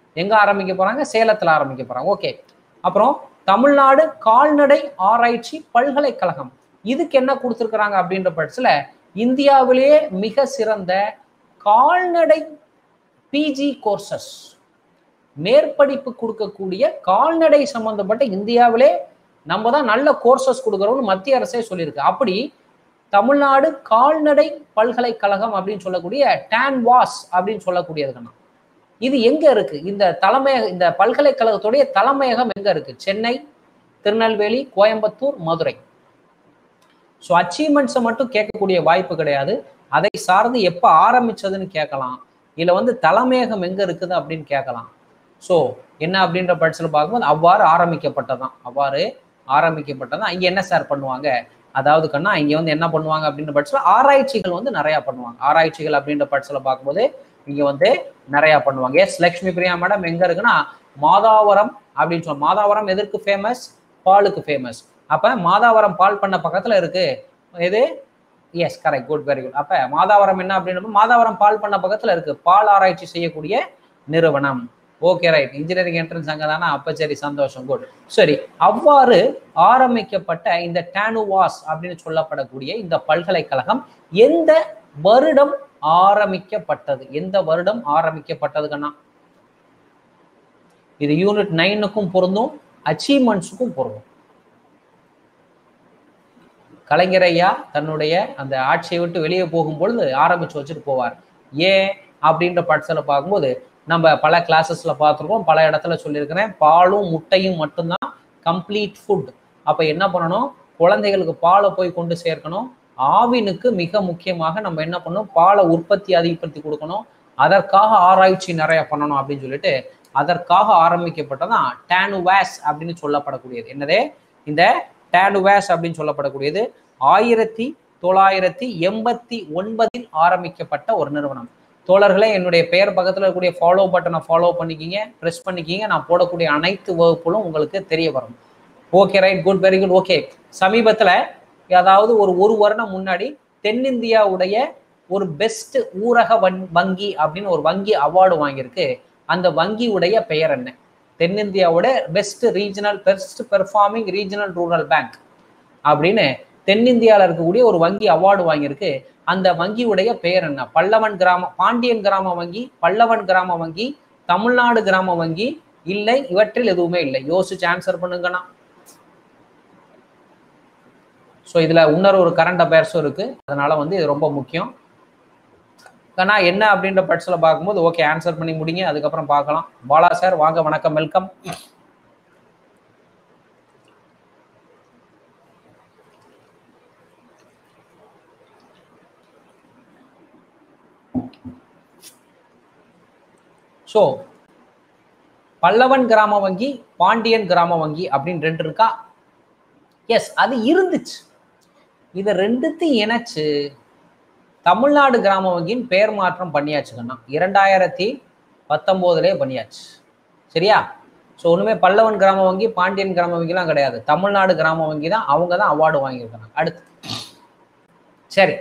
எங்க ஆரம்பிக்க போறாங்க சேலத்துல ஆரம்பிக்க போறாங்க ஓகே அப்புறம் தமிழ்நாடு கால்நடை ஆராய்ச்சி பல்கலைக்கழகம் இதுக்கு என்ன கொடுத்துருக்குறாங்க அப்படின்ற பட்சத்துல இந்தியாவிலேயே மிக சிறந்த கால்நடை பிஜி கோர்சஸ் மேற்படிப்பு கொடுக்கக்கூடிய கால்நடை சம்பந்தப்பட்ட இந்தியாவிலே நம்ம தான் நல்ல கோர்சஸ் கொடுக்குறோம்னு மத்திய அரசே சொல்லியிருக்கு அப்படி தமிழ்நாடு கால்நடை பல்கலைக்கழகம் அப்படின்னு சொல்லக்கூடிய டான் வாஸ் அப்படின்னு சொல்லக்கூடியதுக்கண்ணா இது எங்க இருக்கு இந்த தலைமையக இந்த பல்கலைக்கழகத்துடைய தலைமையகம் எங்க இருக்கு சென்னை திருநெல்வேலி கோயம்புத்தூர் மதுரை ஸோ அச்சீவ்மெண்ட்ஸை மட்டும் கேட்கக்கூடிய வாய்ப்பு கிடையாது அதை சார்ந்து எப்போ ஆரம்பிச்சதுன்னு கேட்கலாம் இல்லை வந்து தலைமையகம் எங்க இருக்குது அப்படின்னு கேட்கலாம் ஸோ என்ன அப்படின்ற பட்சத்தில் பார்க்கும்போது அவ்வாறு ஆரம்பிக்கப்பட்டதான் அவ்வாறு ஆரம்பிக்கப்பட்டதான் இங்கே என்ன சார் பண்ணுவாங்க அதாவது கண்ணா இங்கே வந்து என்ன பண்ணுவாங்க அப்படின்ற பட்சத்தில் ஆராய்ச்சிகள் வந்து நிறையா பண்ணுவாங்க ஆராய்ச்சிகள் அப்படின்ற பட்சத்தில் பார்க்கும்போது இங்கே வந்து நிறையா பண்ணுவாங்க எஸ் லக்ஷ்மி பிரியா மேடம் எங்கே இருக்குன்னா மாதாவரம் அப்படின்னு சொல்ல மாதாவரம் எதற்கு ஃபேமஸ் பாலுக்கு ஃபேமஸ் அப்போ மாதாவரம் பால் பண்ண பக்கத்தில் இருக்கு எது yes correct good very good அப்போ மாதாவரம் என்ன அப்படின்னு மாதாவரம் பால் பண்ண பக்கத்தில் இருக்கு பால் ஆராய்ச்சி செய்யக்கூடிய நிறுவனம் ஓகே ரைட் இன்ஜினியரிங் என்ட்ரன்ஸ் அங்கே தானே அப்போ சரி சந்தோஷம் குட் சரி அவ்வாறு ஆரம்பிக்கப்பட்ட இந்த டானுவாஸ் அப்படின்னு சொல்லப்படக்கூடிய இந்த பல்கலைக்கழகம் எந்த வருடம் ஆரம்பிக்கப்பட்டது எந்த வருடம் ஆரம்பிக்கப்பட்டதுக்கண்ணா இது யூனிட் நைனுக்கும் பொருந்தும் அச்சீவ்மெண்ட்ஸுக்கும் பொருந்தும் கலைஞர் ஐயா தன்னுடைய அந்த ஆட்சியை விட்டு வெளியே போகும்பொழுது ஆரம்பிச்சு வச்சுட்டு போவார் ஏன் அப்படின்ற பட்சத்தில் பார்க்கும்போது நம்ம பல கிளாஸஸ்ல பார்த்துருக்கோம் பல இடத்துல சொல்லியிருக்கிறேன் பாலும் முட்டையும் மட்டும்தான் கம்ப்ளீட் ஃபுட் அப்போ என்ன பண்ணணும் குழந்தைகளுக்கு பாலை போய் கொண்டு சேர்க்கணும் ஆவினுக்கு மிக முக்கியமாக நம்ம என்ன பண்ணணும் பாலை உற்பத்தி அதிகப்படுத்தி கொடுக்கணும் அதற்காக ஆராய்ச்சி நிறைய பண்ணணும் அப்படின்னு சொல்லிட்டு அதற்காக ஆரம்பிக்கப்பட்டதான் டேனுவேஸ் அப்படின்னு சொல்லப்படக்கூடியது என்னதே இந்த டேனுவேஸ் அப்படின்னு சொல்லப்படக்கூடியது ஆயிரத்தி தொள்ளாயிரத்தி எண்பத்தி ஒன்பதில் ஆரம்பிக்கப்பட்ட ஒரு நிறுவனம் தோழர்களே என்னுடைய பெயர் பக்கத்தில் இருக்கக்கூடிய ஃபாலோ பட்டனை ஃபாலோ பண்ணிக்கிங்க ப்ரெஸ் பண்ணிக்கிங்க நான் போடக்கூடிய அனைத்து வகுப்புகளும் உங்களுக்கு தெரிய வரும் okay right good very good okay சமீபத்தில் அதாவது ஒரு ஒரு வருடம் முன்னாடி தென்னிந்தியாவுடைய ஒரு பெஸ்ட் ஊரக வன் வங்கி அப்படின்னு ஒரு வங்கி அவார்டு வாங்கியிருக்கு அந்த வங்கியுடைய பெயர் என்ன தென்னிந்தியாவோட best regional best performing regional rural bank அப்படின்னு தென்னிந்தியாவில் இருக்கக்கூடிய ஒரு வங்கி அவார்டு வாங்கியிருக்கு அந்த வங்கியுடைய பெயர் என்ன பல்லவன் கிராம பாண்டியன் கிராம வங்கி பல்லவன் கிராம வங்கி தமிழ்நாடு கிராம வங்கி இல்லை இவற்றில் எதுவுமே இல்லை யோசிச்சு ஆன்சர் பண்ணுங்கண்ணா ஸோ இதுல இன்னொரு ஒரு கரண்ட் அஃபேர்ஸும் இருக்கு அதனால வந்து இது ரொம்ப முக்கியம் கண்ணா என்ன அப்படின்ற பட்சத்தில் பார்க்கும்போது ஓகே ஆன்சர் பண்ணி முடிங்க அதுக்கப்புறம் பார்க்கலாம் பாலா சார் வாங்க வணக்கம் வெல்கம் ஸோ பல்லவன் கிராம வங்கி பாண்டியன் கிராம வங்கி அப்படின்னு ரெண்டு இருக்கா எஸ் அது இருந்துச்சு இதை ரெண்டுத்தையும் இணைச்சு தமிழ்நாடு கிராம வங்கியின் பெயர் மாற்றம் பண்ணியாச்சுக்கண்ணா இரண்டாயிரத்தி பத்தொம்போதுலேயே பண்ணியாச்சு சரியா ஸோ ஒன்றுமே பல்லவன் கிராம வங்கி பாண்டியன் கிராம வங்கிலாம் கிடையாது தமிழ்நாடு கிராம வங்கி தான் அவங்க தான் அவார்டு வாங்கியிருக்காங்க அடுத்து சரி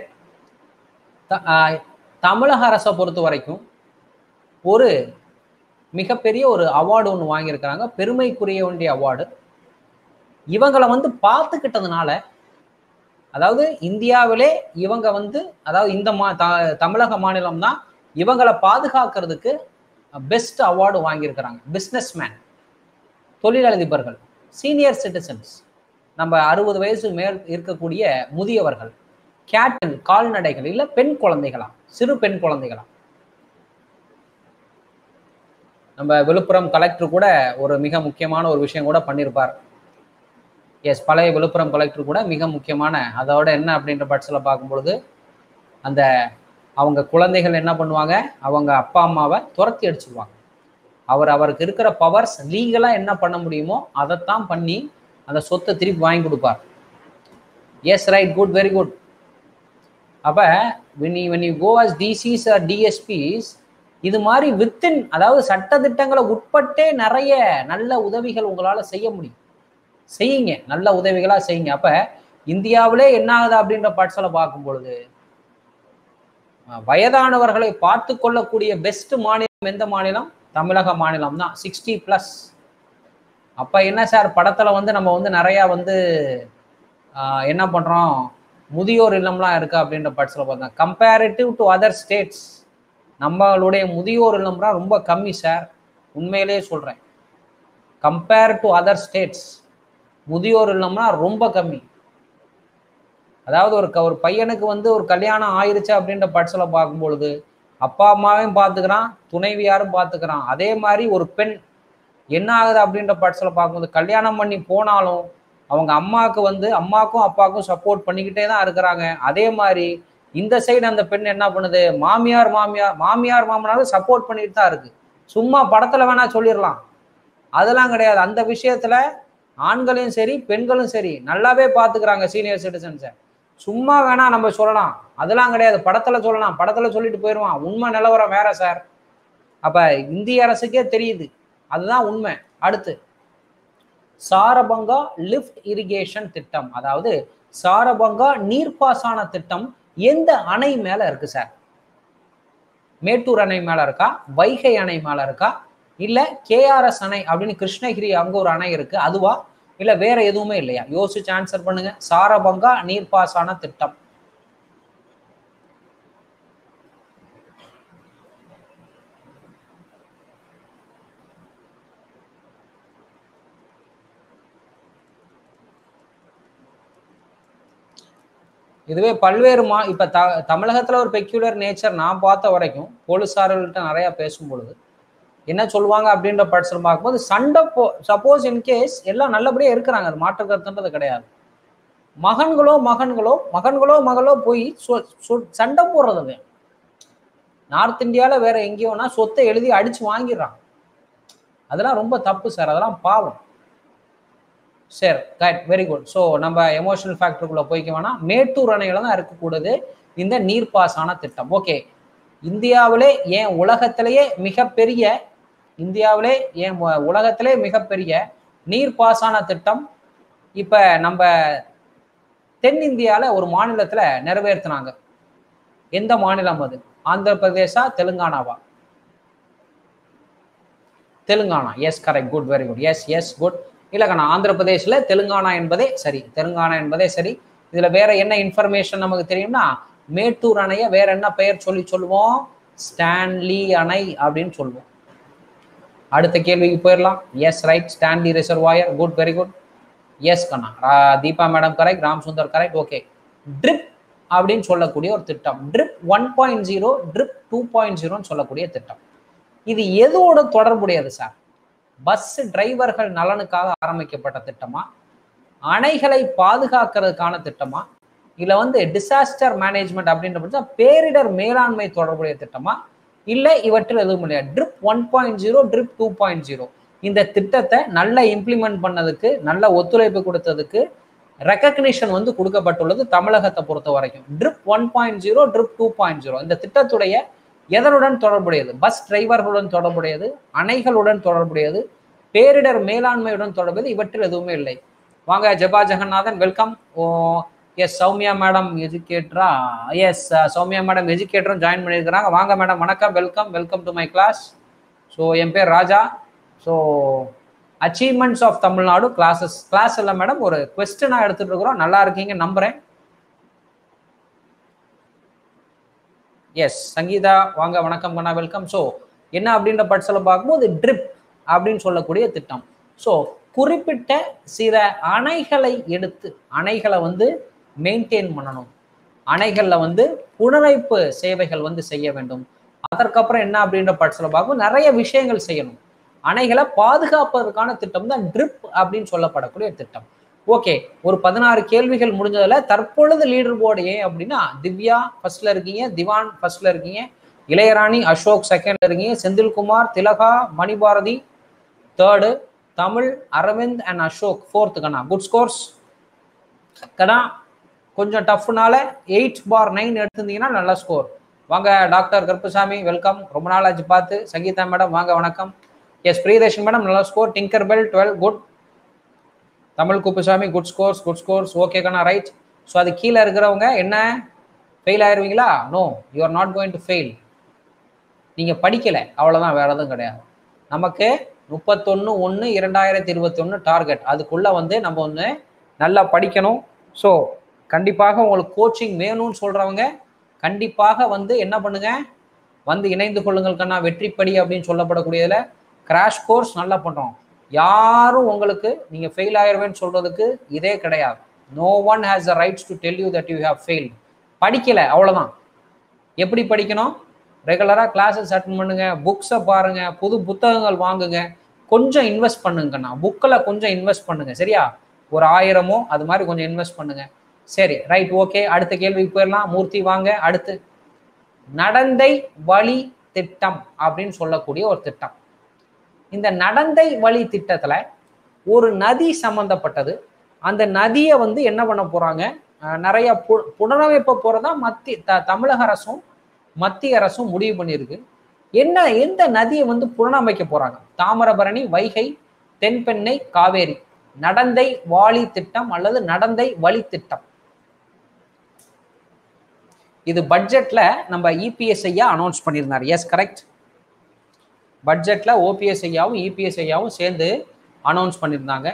தமிழக அரசை பொறுத்த வரைக்கும் ஒரு மிகப்பெரிய ஒரு அவார்டு ஒன்று வாங்கியிருக்கிறாங்க பெருமைக்குரிய வேண்டிய அவார்டு இவங்களை வந்து பார்த்துக்கிட்டதுனால அதாவது இந்தியாவிலே இவங்க வந்து அதாவது இந்த மா த தமிழக மாநிலம் தான் இவங்களை பாதுகாக்கிறதுக்கு பெஸ்ட் அவார்டு வாங்கியிருக்கிறாங்க பிஸ்னஸ் மேன் தொழிலதிபர்கள் சீனியர் சிட்டிசன்ஸ் நம்ம அறுபது வயசு மேல் இருக்கக்கூடிய முதியவர்கள் கேட்டில் கால்நடைகள் இல்லை பெண் குழந்தைகளா சிறு பெண் குழந்தைகளா நம்ம விழுப்புரம் கலெக்டர் கூட ஒரு மிக முக்கியமான ஒரு விஷயம் கூட பண்ணியிருப்பார் எஸ் பழைய விழுப்புரம் கலெக்டர் கூட மிக முக்கியமான அதோட என்ன அப்படின்ற பட்சத்தில் பார்க்கும்பொழுது அந்த அவங்க குழந்தைகள் என்ன பண்ணுவாங்க அவங்க அப்பா அம்மாவை துரத்தி அடிச்சிருவாங்க அவர் அவருக்கு இருக்கிற பவர்ஸ் லீகலாக என்ன பண்ண முடியுமோ அதைத்தான் பண்ணி அந்த சொத்தை திருப்பி வாங்கி கொடுப்பார் yes right good very good அப்போ when when you go as DCs or DSPs இது மாதிரி வித்தின் அதாவது சட்டத்திட்டங்களை உட்பட்டே நிறைய நல்ல உதவிகள் உங்களால் செய்ய முடியும் செய்யுங்க நல்ல உதவிகளாக செய்யுங்க அப்போ இந்தியாவிலே என்ன ஆகுது அப்படின்ற பட்சலை பார்க்கும் பொழுது வயதானவர்களை பார்த்து கொள்ளக்கூடிய பெஸ்ட் மாநிலம் எந்த மாநிலம் தமிழக மாநிலம் தான் சிக்ஸ்டி ப்ளஸ் அப்போ என்ன சார் படத்தில் வந்து நம்ம வந்து நிறையா வந்து ஆஹ், என்ன பண்ணுறோம் முதியோர் இல்லம்லாம் இருக்கு அப்படின்ற பட்சத்தில் பார்த்தா கம்பேரிட்டிவ் டு அதர் ஸ்டேட்ஸ் நம்மளுடைய முதியோர் இல்லம்லாம் ரொம்ப கம்மி சார் உண்மையிலேயே சொல்கிறேன் கம்பேர் டு அதர் ஸ்டேட்ஸ் முதியோர் இல்லம்னா ரொம்ப கம்மி அதாவது ஒரு க- ஒரு பையனுக்கு வந்து ஒரு கல்யாணம் ஆயிருச்சு அப்படின்ற பட்சத்தில் பார்க்கும்பொழுது அப்பா அம்மாவையும் பார்த்துக்கிறான் துணைவியாரும் பார்த்துக்கிறான் அதே மாதிரி ஒரு பெண் என்ன ஆகுது அப்படின்ற பட்சத்தில் பார்க்கும்போது கல்யாணம் பண்ணி போனாலும் அவங்க அம்மாவுக்கு வந்து அம்மாக்கும் அப்பாவுக்கும் சப்போர்ட் பண்ணிக்கிட்டே தான் இருக்கிறாங்க அதே மாதிரி இந்த சைடு அந்த பெண் என்ன பண்ணுது மாமியார் மாமியார் மாமியார் மாமனாரும் சப்போர்ட் பண்ணிட்டு தான் இருக்கு சும்மா படத்துல வேணா சொல்லிடலாம் அதெல்லாம் கிடையாது அந்த விஷயத்துல ஆண்களையும் சரி பெண்களும் சரி நல்லாவே பார்த்துக்கிறாங்க சீனியர் சிட்டிசன்ஸை சும்மா வேணா நம்ம சொல்லலாம் அதெல்லாம் கிடையாது படத்துல சொல்லலாம் படத்துல சொல்லிட்டு போயிடுவான் உண்மை நிலவரம் வேற சார் அப்ப இந்திய அரசுக்கே தெரியுது அதுதான் உண்மை அடுத்து சாரபங்கா லிஃப்ட் இரிகேஷன் திட்டம் அதாவது சாரபங்கா நீர்ப்பாசன திட்டம் எந்த அணை மேல இருக்கு சார் மேட்டூர் அணை மேல இருக்கா வைகை அணை மேல இருக்கா இல்ல கேஆர்எஸ் அணை அப்படின்னு கிருஷ்ணகிரி அங்க ஒரு அணை இருக்கு அதுவா இல்ல வேற எதுவுமே இல்லையா யோசிச்சு ஆன்சர் பண்ணுங்க சாரபங்கா நீர்ப்பாசன திட்டம் இதுவே பல்வேறு மா இப்ப த தமிழகத்துல ஒரு பெக்யூலர் நேச்சர் நான் பார்த்த வரைக்கும் போலீஸார்கள்ட்ட நிறைய பேசும் பொழுது என்ன சொல்லுவாங்க அப்படின்ற பட்சம் பார்க்கும்போது சண்டை போ சப்போஸ் இன்கேஸ் எல்லாம் நல்லபடியா இருக்கிறாங்க அது மாற்று கருத்துன்றது கிடையாது மகன்களோ மகன்களோ மகன்களோ மகளோ போய் சொ- சொ- சண்டை போடுறது நார்த் இந்தியால வேற எங்கேயோனா சொத்தை எழுதி அடிச்சு வாங்கிடுறான் அதெல்லாம் ரொம்ப தப்பு சார் அதெல்லாம் பாவம் சரி ரைட் வெரி குட் ஸோ நம்ம எமோஷனல் ஃபேக்டருக்குள்ள போய்க்க வேணாம் மேட்டூர் அணையில தான் இருக்கக்கூடாது இந்த நீர்ப்பாசன திட்டம் ஓகே இந்தியாவிலே ஏன் உலகத்திலேயே மிகப்பெரிய இந்தியாவிலே ஏன் உ- உலகத்திலே மிகப்பெரிய நீர்ப்பாசன திட்டம் இப்ப நம்ம தென்னிந்தியால ஒரு மாநிலத்துல நிறைவேற்றினாங்க எந்த மாநிலம் அது ஆந்திர பிரதேசா தெலுங்கானாவா Telangana yes correct good very good yes yes good இல்லக்கண்ணா ஆந்திர பிரதேஷ்ல தெலுங்கானா என்பதே சரி தெலுங்கானா என்பதே சரி இதுல வேற என்ன இன்ஃபர்மேஷன் நமக்கு தெரியும்னா மேட்டூர் அணைய வேற என்ன பெயர் சொல்லி சொல்லுவோம் ஸ்டான்லி அணை அப்படின்னு சொல்லுவோம் அடுத்த கேள்விக்கு போயிடலாம் yes right Stanley reservoir good very good yes கண்ணா ரா- Deepa madam correct Ram Sundar correct okay trip அப்படின்னு சொல்லக்கூடிய ஒரு திட்டம் trip one point zero trip two point ஜீரோன்னு சொல்லக்கூடிய திட்டம் இது எதோட தொடர்புடையது சார் பஸ் டிரைவர்கள் நலனுக்காக ஆரம்பிக்கப்பட்ட திட்டமா அணைகளை பாதுகாக்கிறதுக்கான திட்டமா இல்ல வந்து டிசாஸ்டர் மேனேஜ்மெண்ட் அப்படின்ற பட்சம் பேரிடர் மேலாண்மை தொடர்புடைய திட்டமா இல்ல இவற்றில் எதுவும் இல்லையா trip one point zero trip two point zero இந்த திட்டத்தை நல்லா இம்ப்ளிமெண்ட் பண்ணதுக்கு நல்ல ஒத்துழைப்பு கொடுத்ததுக்கு ரெக்கக்னிஷன் வந்து கொடுக்கப்பட்டுள்ளது தமிழகத்தை பொறுத்த வரைக்கும் trip one point zero trip two point zero இந்த திட்டத்துடைய எதனுடன் தொடர்புடையது பஸ் டிரைவர்களுடன் தொடர்புடையது அணைகளுடன் தொடர்புடையது பேரிடர் மேலாண்மையுடன் தொடர்புடையது இவற்றில் எதுவுமே இல்லை வாங்க Jeba Jeganathan welcome oh yes Soumya madam எஜுகேட்டரா எஸ் சௌமியா மேடம் எஜுகேட்டரும் ஜாயின் பண்ணியிருக்கிறாங்க வாங்க மேடம் வணக்கம் welcome welcome to my class so என் பேர் Raja so achievements of Tamil Nadu classes class இல்லை மேடம் ஒரு கொஸ்டினாக எடுத்துட்டு இருக்கிறோம் நல்லா இருக்கீங்க நம்புறேன் எஸ் சங்கீதா வாங்க வணக்கம் கண்ணா வெல்கம் ஸோ என்ன அப்படின்ற பட்சத்தில் பார்க்கும்போது ட்ரிப் அப்படின்னு சொல்லக்கூடிய திட்டம் ஸோ குறிப்பிட்ட சில அணைகளை எடுத்து அணைகளை வந்து மெயின்டைன் பண்ணணும் அணைகளில் வந்து புனரைப்பு சேவைகள் வந்து செய்ய வேண்டும் அதற்கப்புறம் என்ன அப்படின்ற பட்சத்தில் பார்க்கும்போது நிறைய விஷயங்கள் செய்யணும் அணைகளை பாதுகாப்பதற்கான திட்டம் தான் ட்ரிப் அப்படின்னு சொல்லப்படக்கூடிய திட்டம் ஓகே ஒரு பதினாறு கேள்விகள் முடிஞ்சதுல தற்பொழுது லீடர் போர்டு ஏன் அப்படின்னா திவ்யா ஃபர்ஸ்ட்ல இருக்கீங்க திவான் ஃபர்ஸ்ட்ல இருக்கீங்க இளையராணி அசோக் செகண்ட்ல இருக்கீங்க Senthilkumar Thilaga Manibharathi third Tamil Aravind and Ashok fourth கண்ணா குட் ஸ்கோர்ஸ் கண்ணா கொஞ்சம் டஃப்னால எயிட் பார் நைன் எடுத்திருந்தீங்கன்னா நல்ல ஸ்கோர் வாங்க டாக்டர் கருப்புசாமி வெல்கம் ரொம்ப நாள் ஆச்சு பார்த்து சங்கீதா மேடம் வாங்க வணக்கம் எஸ் பிரியதர்ஷன் மேடம் நல்ல ஸ்கோர் டிங்கர் பெல் டுவெல் good Tamil Kuppusamy good scores good scores okay கண்ணா ரைட் ஸோ அது கீழே இருக்கிறவங்க என்ன ஃபெயில் ஆயிருவீங்களா no you are not going to fail நீங்கள் படிக்கலை அவ்வளோதான் வேற எதுவும் கிடையாது நமக்கு முப்பத்தொன்று ஒன்று இரண்டாயிரத்தி இருபத்தி ஒன்று டார்கெட் அதுக்குள்ளே வந்து நம்ம ஒன்று நல்லா படிக்கணும் ஸோ கண்டிப்பாக உங்களுக்கு கோச்சிங் வேணும்னு சொல்கிறவங்க கண்டிப்பாக வந்து என்ன பண்ணுங்க வந்து இணைந்து கொள்ளுங்கள் கண்ணா வெற்றிப்படி அப்படின்னு சொல்லப்படக்கூடியதில் கிராஷ் கோர்ஸ் நல்லா பண்ணுறோம் யாரும் உங்களுக்கு நீங்கள் ஃபெயில் ஆயிருவேன்னு சொல்கிறதுக்கு இதே கிடையாது no one has the rights to tell you that you have fail படிக்கலை அவ்வளோதான் எப்படி படிக்கணும் ரெகுலராக கிளாஸஸ் அட்டன் பண்ணுங்க புக்ஸை பாருங்க புது புத்தகங்கள் வாங்குங்க கொஞ்சம் இன்வெஸ்ட் பண்ணுங்கண்ணா புக்கில் கொஞ்சம் இன்வெஸ்ட் பண்ணுங்க சரியா ஒரு ஆயிரமோ அது மாதிரி கொஞ்சம் இன்வெஸ்ட் பண்ணுங்க சரி ரைட் ஓகே அடுத்த கேள்விக்கு போயிடலாம் மூர்த்தி வாங்க அடுத்து நடந்தை வழி திட்டம் அப்படின்னு சொல்லக்கூடிய ஒரு திட்டம் இந்த நடந்தை வழி திட்டத்துல ஒரு நதி சம்பந்தப்பட்டது அந்த நதியை வந்து என்ன பண்ண போறாங்க அஹ் நிறைய பு புனரமைப்ப போறதா மத்திய த தமிழக அரசும் மத்திய அரசும் முடிவு பண்ணியிருக்கு என்ன எந்த நதியை வந்து புனரமைக்க போறாங்க தாமிரபரணி வைகை தென்பெண்ணை காவேரி நடந்தை வாளி திட்டம் அல்லது நடந்தை வழி திட்டம் இது பட்ஜெட்ல நம்ம இபிஎஸ் ஐயா அனௌன்ஸ் பண்ணியிருந்தார் எஸ் கரெக்ட் பட்ஜெட்ல ஓபிஎஸ் ஐயாவும் இபிஎஸ் ஐயாவும் சேர்ந்து அனௌன்ஸ் பண்ணியிருந்தாங்க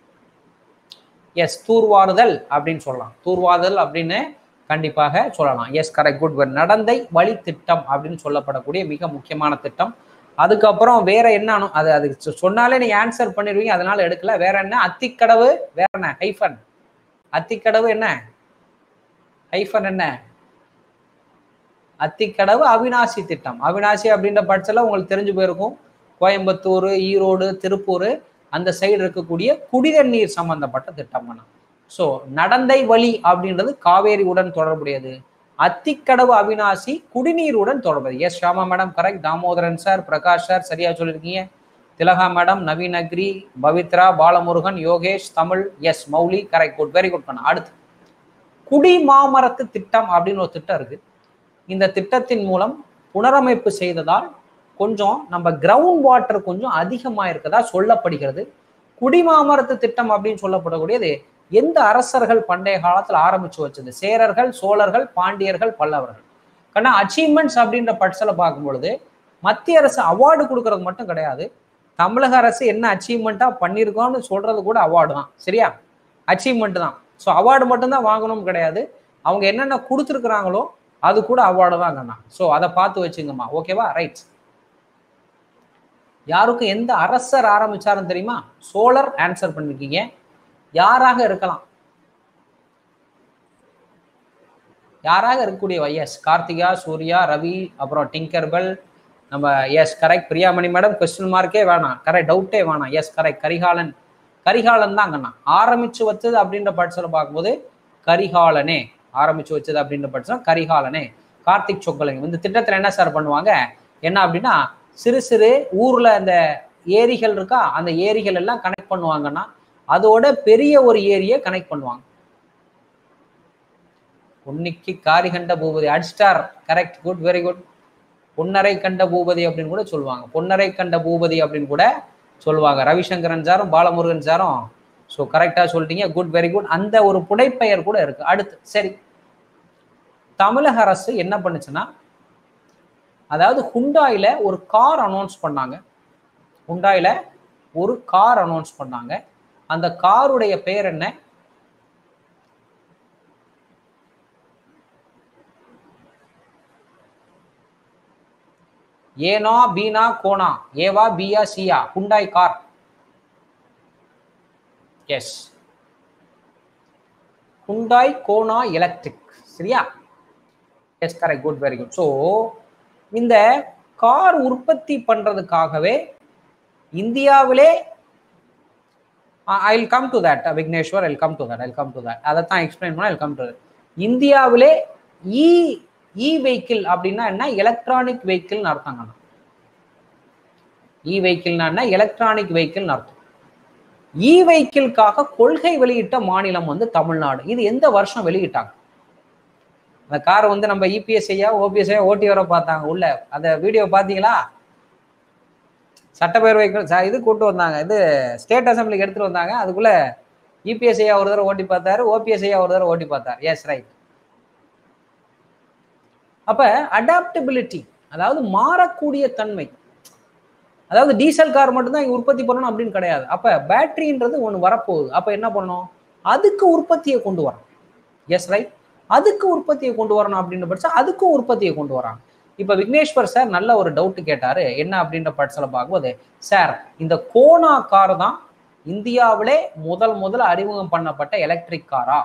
எஸ் தூர்வாறுதல் அப்படின்னு சொல்லலாம் தூர்வாறுதல் அப்படின்னு கண்டிப்பாக சொல்லலாம் எஸ் கரெக்ட் குட் நடந்தை வழி திட்டம் அப்படின்னு சொல்லப்படக்கூடிய மிக முக்கியமான திட்டம் அதுக்கப்புறம் வேற என்ன அனு- அது அது சொ- சொன்னாலே நீங்க ஆன்சர் பண்ணிடுவீங்க அதனால எடுக்கல வேற என்ன அத்திக்கடவு வேற என்ன ஹைஃபன் அத்திக்கடவு என்ன ஹைஃபன் என்ன அத்திக்கடவு அவினாசி திட்டம் அவினாசி அப்படின்ற பட்சத்தில் உங்களுக்கு தெரிஞ்சு போயிருக்கும் கோயம்புத்தூர் ஈரோடு திருப்பூர் அந்த சைடு இருக்கக்கூடிய குடிநீர் நீர் சம்பந்தப்பட்ட திட்டம் ஸோ நடந்தை வழி அப்படின்றது காவேரியுடன் தொடர்புடையது அத்திக்கடவு அவினாசி குடிநீருடன் தொடர்புடையது yes Shama madam correct Damodaran sir Prakash sir சரியா சொல்லியிருக்கீங்க திலகா மேடம் நவீன் அக்ரி Pavithra Balamurugan Yogesh Tamil yes Mouli correct good very good பண்ண அடுத்து குடிமாமரத்து திட்டம் அப்படின்னு ஒரு திட்டம் இருக்கு இந்த திட்டத்தின் மூலம் புனரமைப்பு செய்ததால் கொஞ்சம் நம்ம கிரவுண்ட் வாட்டர் கொஞ்சம் அதிகமாக இருக்கதா சொல்லப்படுகிறது குடிமாமரத்து திட்டம் அப்படின்னு சொல்லப்படக்கூடியது எந்த அரசர்கள் பண்டைய காலத்தில் ஆரம்பிச்சு வச்சது சேரர்கள் சோழர்கள் பாண்டியர்கள் பல்லவர்கள் ஏன்னா அச்சீவ்மெண்ட்ஸ் அப்படின்ற பட்சத்தில் பார்க்கும் பொழுது மத்திய அரசு அவார்டு கொடுக்கறது மட்டும் கிடையாது தமிழக அரசு என்ன அச்சீவ்மெண்ட்டாக பண்ணியிருக்கோம்னு சொல்றது கூட அவார்டு தான் சரியா அச்சீவ்மெண்ட் தான் ஸோ அவார்டு மட்டும்தான் வாங்கணும் கிடையாது அவங்க என்னென்ன கொடுத்துருக்குறாங்களோ அது கூட அவார்டு தான் கண்ணா ஸோ அதை பார்த்து வச்சுங்கம்மா ஓகேவா ரைட் யாருக்கும் எந்த அரசர் ஆரம்பிச்சாருன்னு தெரியுமா சோழர் ஆன்சர் பண்ணிருக்கீங்க யாராக இருக்கலாம் யாராக இருக்கக்கூடிய எஸ் கார்த்திகா சூர்யா ரவி அப்புறம் டிங்கர்பல் நம்ம yes correct Priyamani madam question மார்க்கே வேணாம் கரெக்ட் டவுட்டே வேணாம் எஸ் கரெக்ட் கரிகாலன் கரிகாலன் தான் கண்ணா ஆரம்பிச்சு வச்சது அப்படின்ற பட்சத்தில் பார்க்கும்போது கரிகாலனே ஆரம்பிச்சு வச்சது அப்படின்ற பட்சம் கரிகாலனே கார்த்திக் சொக்கலிங்கம் இந்த திட்டத்தில் என்ன சார் பண்ணுவாங்க என்ன அப்படின்னா சிறு சிறு ஊர்ல அந்த ஏரிகள் இருக்கா அந்த ஏரிகள் எல்லாம் கனெக்ட் பண்ணுவாங்கன்னா அதோட பெரிய ஒரு ஏரியை கனெக்ட் பண்ணுவாங்க உன்னிக்கு காரி கண்ட பூபதி அட்ஸ்டார் கரெக்ட் குட் வெரி குட் பொன்னரை கண்ட பூபதி அப்படின்னு கூட சொல்லுவாங்க பொன்னரை கண்ட பூபதி அப்படின்னு கூட சொல்லுவாங்க ரவிசங்கரன் சாரும் பாலமுருகன் சாரும் ஸோ கரெக்டாக சொல்லிட்டீங்க குட் வெரி குட் அந்த ஒரு புனைப்பெயர் கூட இருக்கு அடுத்து சரி தமிழக அரசு என்ன பண்ணுச்சுன்னா அதாவது ஹுண்டாயில ஒரு கார் அனௌன்ஸ் பண்ணாங்க ஹுண்டாயில ஒரு கார் அனௌன்ஸ் பண்ணாங்க அந்த காருடைய பெயர் என்ன ஏனா பீனா கோனா ஏவா பியா சியா Hyundai car yes Hyundai Kona electric சரியா yes correct good very good so இந்த கார் உற்பத்தி பண்றதுக்காகவே இந்தியாவிலே I will come to that Vigneshwar I come to that I come to that அதை தான் எக்ஸ்பிளைன் பண்ண ஐ கம் டு இந்தியாவிலே இ இ வெஹிக்கிள் அப்படின்னா என்ன எலக்ட்ரானிக் வெஹிக்கிள்னு அர்த்தங்கண்ணா இ வெஹிக்கிள்னா என்ன எலக்ட்ரானிக் வெஹிக்கிள்னு அர்த்தம் இ வெஹிக்கிள்காக கொள்கை வெளியிட்ட மாநிலம் வந்து தமிழ்நாடு இது எந்த வருஷம் வெளியிட்டாங்க அந்த கார் வந்து நம்ம இபிஎஸ் ஐயா ஓபிஎஸ் ஐயா ஓட்டி வர பார்த்தாங்க உள்ள அந்த வீடியோ பார்த்தீங்களா சட்டப்பேரவை ச- இது கூட்டு வந்தாங்க இது ஸ்டேட் அசம்பிளிக்கு எடுத்துட்டு வந்தாங்க அதுக்குள்ள இபிஎஸ் ஐயா ஒரு தடவை ஓட்டி பார்த்தாரு ஓபிஎஸ் ஐயா ஒரு தடவை ஓட்டி பார்த்தார் எஸ் ரைட் அப்ப அடாப்டபிலிட்டி அதாவது மாறக்கூடிய தன்மை அதாவது டீசல் கார் மட்டும்தான் இங்க உற்பத்தி பண்ணணும் அப்படின்னு கிடையாது அப்ப பேட்டரின்றது ஒன்று வரப்போகுது அப்ப என்ன பண்ணணும் அதுக்கு உற்பத்தியை கொண்டு வரணும் எஸ் ரைட் அதுக்கு உற்பத்தியை கொண்டு வரணும் அப்படின்ற பட்சம் அதுக்கும் உற்பத்தியை கொண்டு வராங்க இப்ப விக்னேஸ்வர் சார் நல்ல ஒரு டவுட் கேட்டாரு என்ன அப்படின்ற பட்சத்தில் பார்க்கும்போது சார் இந்த கோனா கார் தான் இந்தியாவிலே முதல் முதல் அறிமுகம் பண்ணப்பட்ட எலக்ட்ரிக் காரா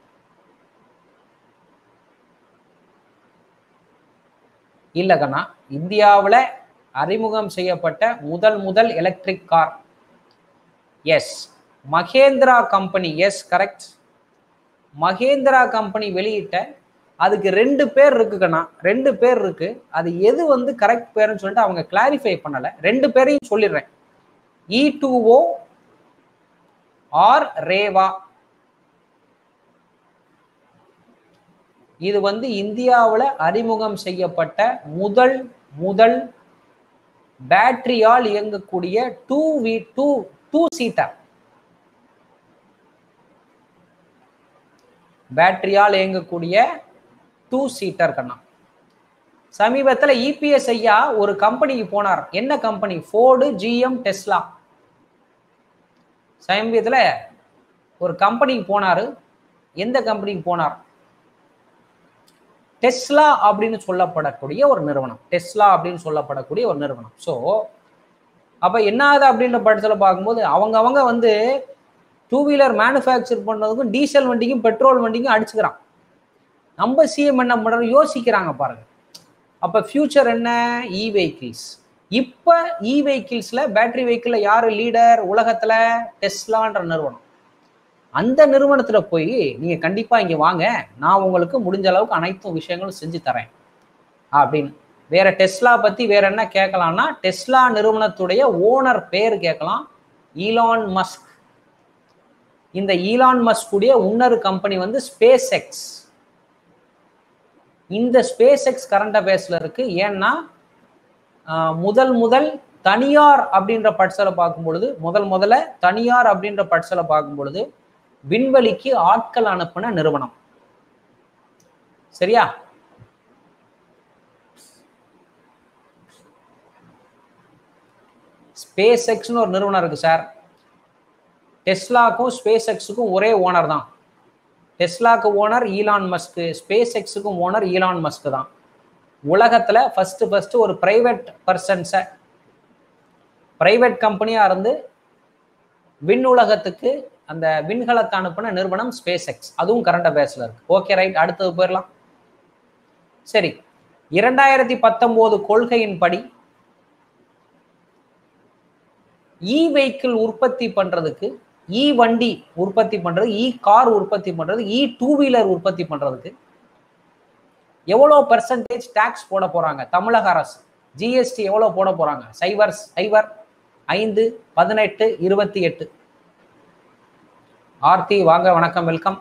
இல்ல கண்ணா இந்தியாவில் அறிமுகம் செய்யப்பட்ட முதல் முதல் electric car yes Mahindra company yes correct Mahindra company வெளியிட்ட அதுக்கு ரெண்டு பேர் இருக்குக்கண்ணா ரெண்டு பேர் இருக்கு அது எது வந்து கரெக்ட் பேருன்னு சொல்லிட்டு அவங்க கிளாரிஃபை பண்ணல ரெண்டு பேரையும் சொல்லிடுறேன் இ டூஓ ஆர் ரேவா இது வந்து இந்தியாவில் அறிமுகம் செய்யப்பட்ட முதல் முதல் பேட்டரியால் இயங்கக்கூடிய டூ வி டூ டூ சீட்டர் பேட்டரியால் இயங்கக்கூடிய டூ சீட்டர் கண்ணா சமீபத்தில் இபிஎஸ் ஐயா ஒரு கம்பெனிக்கு போனார் என்ன கம்பெனி ஃபோர்டு ஜிஎம் டெஸ்லா சமீபத்தில் ஒரு கம்பெனிக்கு போனார் எந்த கம்பெனிக்கு போனார் டெஸ்லா அப்படின்னு சொல்லப்படக்கூடிய ஒரு நிறுவனம் டெஸ்லா அப்படின்னு சொல்லப்படக்கூடிய ஒரு நிறுவனம் ஸோ அப்போ என்ன ஆகுது அப்படின்ற பட்சத்தில் பார்க்கும்போது அவங்க அவங்க வந்து டூ வீலர் மேனுஃபேக்சர் பண்ணுறதுக்கும் டீசல் வண்டிக்கும் பெட்ரோல் வண்டிக்கும் அடிச்சுக்கிறான் நம்ம சிஎம் என்ன பண்ணுறது யோசிக்கிறாங்க பாருங்க அப்போ ஃபியூச்சர் என்ன இ வெஹிக்கிள்ஸ் இப்போ இ வெஹிக்கிள்ஸில் பேட்டரி வெஹிக்கிளில் யார் லீடர் உலகத்தில் டெஸ்லான்ற நிறுவனம் அந்த நிறுவனத்தில் போய் நீங்கள் கண்டிப்பாக இங்கே வாங்க நான் உங்களுக்கு முடிஞ்ச அளவுக்கு அனைத்து விஷயங்களும் செஞ்சு தரேன் அப்படின்னு வேற டெஸ்லா பற்றி வேற என்ன கேட்கலாம்னா டெஸ்லா நிறுவனத்துடைய ஓனர் பேர் கேட்கலாம் ஈலான் மஸ்க் இந்த ஈலான் மஸ்குடைய இன்னொரு கம்பெனி வந்து ஸ்பேஸ் எக்ஸ் இந்த ஸ்பேஸ் எக்ஸ் கரண்ட் அஃபேர்ஸ்ல இருக்கு ஏன்னா முதல் முதல் தனியார் அப்படின்ற பட்சத்தில் பார்க்கும் பொழுது முதல் முதல்ல தனியார் அப்படின்ற பட்சத்தில் பார்க்கும் பொழுது விண்வெளிக்கு ஆட்கள் அனுப்பின நிறுவனம் சரியா ஸ்பேஸ் எக்ஸ்னு ஒரு நிறுவனம் இருக்கு சார் டெஸ்லாக்கும் ஸ்பேஸ் எக்ஸுக்கும் ஒரே ஓனர் தான் டெஸ்லாக்கு owner Elon Musk SpaceX owner Elon Musk தான் உலகத்தில் ஃபஸ்ட்டு ஃபஸ்ட்டு ஒரு ப்ரைவேட் பர்சன்ஸை ப்ரைவேட் கம்பெனியாக இருந்து விண் உலகத்துக்கு அந்த விண்கலத்தை அனுப்பின நிறுவனம் ஸ்பேஸ் எக்ஸ் அதுவும் கரண்ட் அஃபேர்ஸில் இருக்கு ஓகே ரைட் அடுத்தது போயிடலாம் சரி இரண்டாயிரத்தி பத்தொம்போது கொள்கையின்படி இ வெஹிக்கிள் உற்பத்தி பண்றதுக்கு இ வண்டி உற்பத்தி பண்றது இ கார் உற்பத்தி பண்றது இ டூ வீலர் உற்பத்தி பண்றதுக்கு எவ்வளோ பெர்சன்டேஜ் டேக்ஸ் போட போறாங்க தமிழக அரசு ஜிஎஸ்டி எவ்வளோ போட போறாங்க சைபர் சைபர் ஐந்து பதினெட்டு இருபத்தி எட்டு ஆர்த்தி வாங்க வணக்கம் வெல்கம்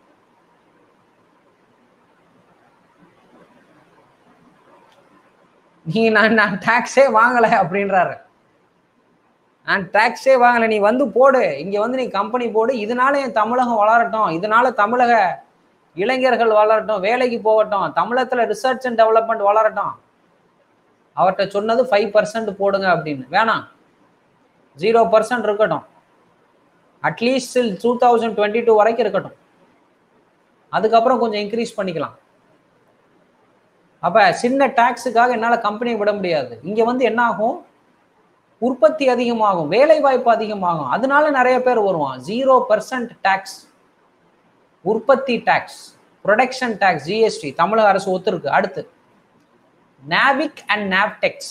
நீ நான் நான் டாக்ஸே வாங்கலை அப்படின்றாரு நான் டாக்ஸே வாங்கலை நீ வந்து போடு இங்கே வந்து நீ கம்பெனி போடு இதனால என் தமிழகம் வளரட்டும் இதனால தமிழக இளைஞர்கள் வளரட்டும் வேலைக்கு போகட்டும் தமிழகத்தில் ரிசர்ச் அண்ட் டெவலப்மெண்ட் வளரட்டும் அவர்கிட்ட சொன்னது ஃபைவ் பர்சன்ட் போடுங்க அப்படின்னு வேணாம் ஜீரோ பர்சன்ட் இருக்கட்டும் at least two thousand twenty two வரைக்கும் இருக்கட்டும் அதுக்கப்புறம் கொஞ்சம் இன்க்ரீஸ் பண்ணிக்கலாம் அப்போ சின்ன டேக்ஸுக்காக என்னால் கம்பெனியை விட முடியாது இங்கே வந்து என்ன ஆகும் உற்பத்தி அதிகமாகும் வேலை வாய்ப்பு அதிகமாகும் அதனால நிறைய பேர் வருவான் ஜீரோ பர்சன்ட் டேக்ஸ் உற்பத்தி டேக்ஸ் ப்ரொடக்ஷன் டேக்ஸ் ஜிஎஸ்டி தமிழக அரசு ஒத்துருக்கு அடுத்து நாவிக் அண்ட் நாப்டெக்ஸ்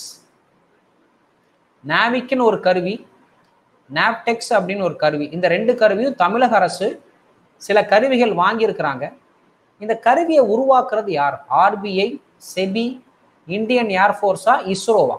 நாவிக்னு ஒரு கருவி நாப்டெக்ஸ் அப்படின்னு ஒரு கருவி இந்த ரெண்டு கருவியும் தமிழக அரசு சில கருவிகள் வாங்கியிருக்கிறாங்க இந்த கருவியை உருவாக்குறது யார் ஆர்பிஐ செபி இந்தியன் ஏர்ஃபோர்ஸா இஸ்ரோவா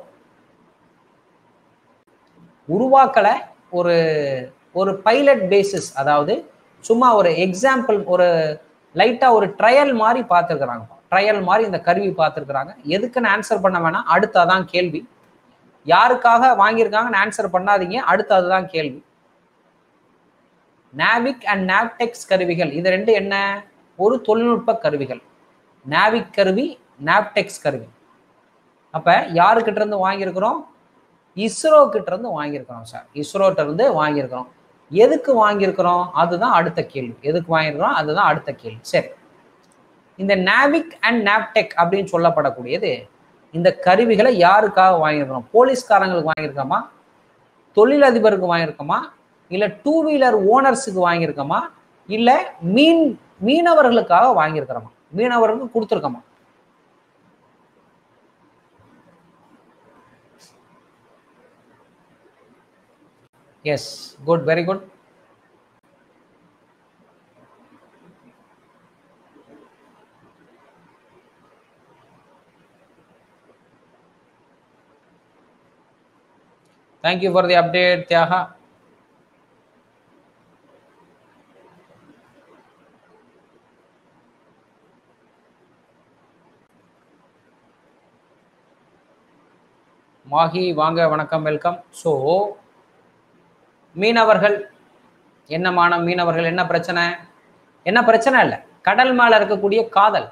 உருவாக்கலை ஒரு ஒரு பைலட் பேசிஸ் அதாவது சும்மா ஒரு எக்ஸாம்பிள் ஒரு லைட்டாக ஒரு ட்ரையல் மாதிரி பார்த்துருக்குறாங்க ட்ரையல் மாதிரி இந்த கருவி பார்த்துருக்குறாங்க எதுக்குன்னு ஆன்சர் பண்ண வேணாம் அடுத்து அதான் கேள்வி யாருக்காக வாங்கியிருக்காங்கன்னு ஆன்சர் பண்ணாதீங்க அடுத்து அதுதான் கேள்வி நாவிக் அண்ட் நாப்டெக்ஸ் கருவிகள் இது ரெண்டு என்ன ஒரு தொழில்நுட்ப கருவிகள் நாவிக் கருவி நாப்டெக்ஸ் கருவி அப்ப யாருக்கிட்ட இருந்து வாங்கியிருக்கிறோம் இஸ்ரோ கிட்ட இருந்து வாங்கியிருக்கிறோம் சார் இஸ்ரோட்ட இருந்து வாங்கியிருக்கிறோம் எதுக்கு வாங்கியிருக்கிறோம் அதுதான் அடுத்த கேள்வி எதுக்கு வாங்கியிருக்கிறோம் அதுதான் அடுத்த கேள்வி சரி இந்த நாவிக் அண்ட் நாப்டெக் அப்படின்னு சொல்லப்படக்கூடியது இந்த கருவிகளை யாருக்காக வாங்கியிருக்கிறோம் போலீஸ்காரங்களுக்கு வாங்கியிருக்கோமா தொழிலதிபருக்கு வாங்கியிருக்கோமா இல்லை டூ வீலர் ஓனர்ஸுக்கு வாங்கியிருக்கோமா இல்லை மீன் மீனவர்களுக்காக வாங்கியிருக்கிறோமா மீனவர்களுக்கு கொடுத்துருக்கோமா yes good very good Thank you for the update, Tyaha. Mahi வாங்க வணக்கம் வெல்கம் ஸோ மீனவர்கள் என்னமான மீனவர்கள் என்ன பிரச்சனை என்ன பிரச்சனை இல்லை கடல் மேல இருக்கக்கூடிய காதல்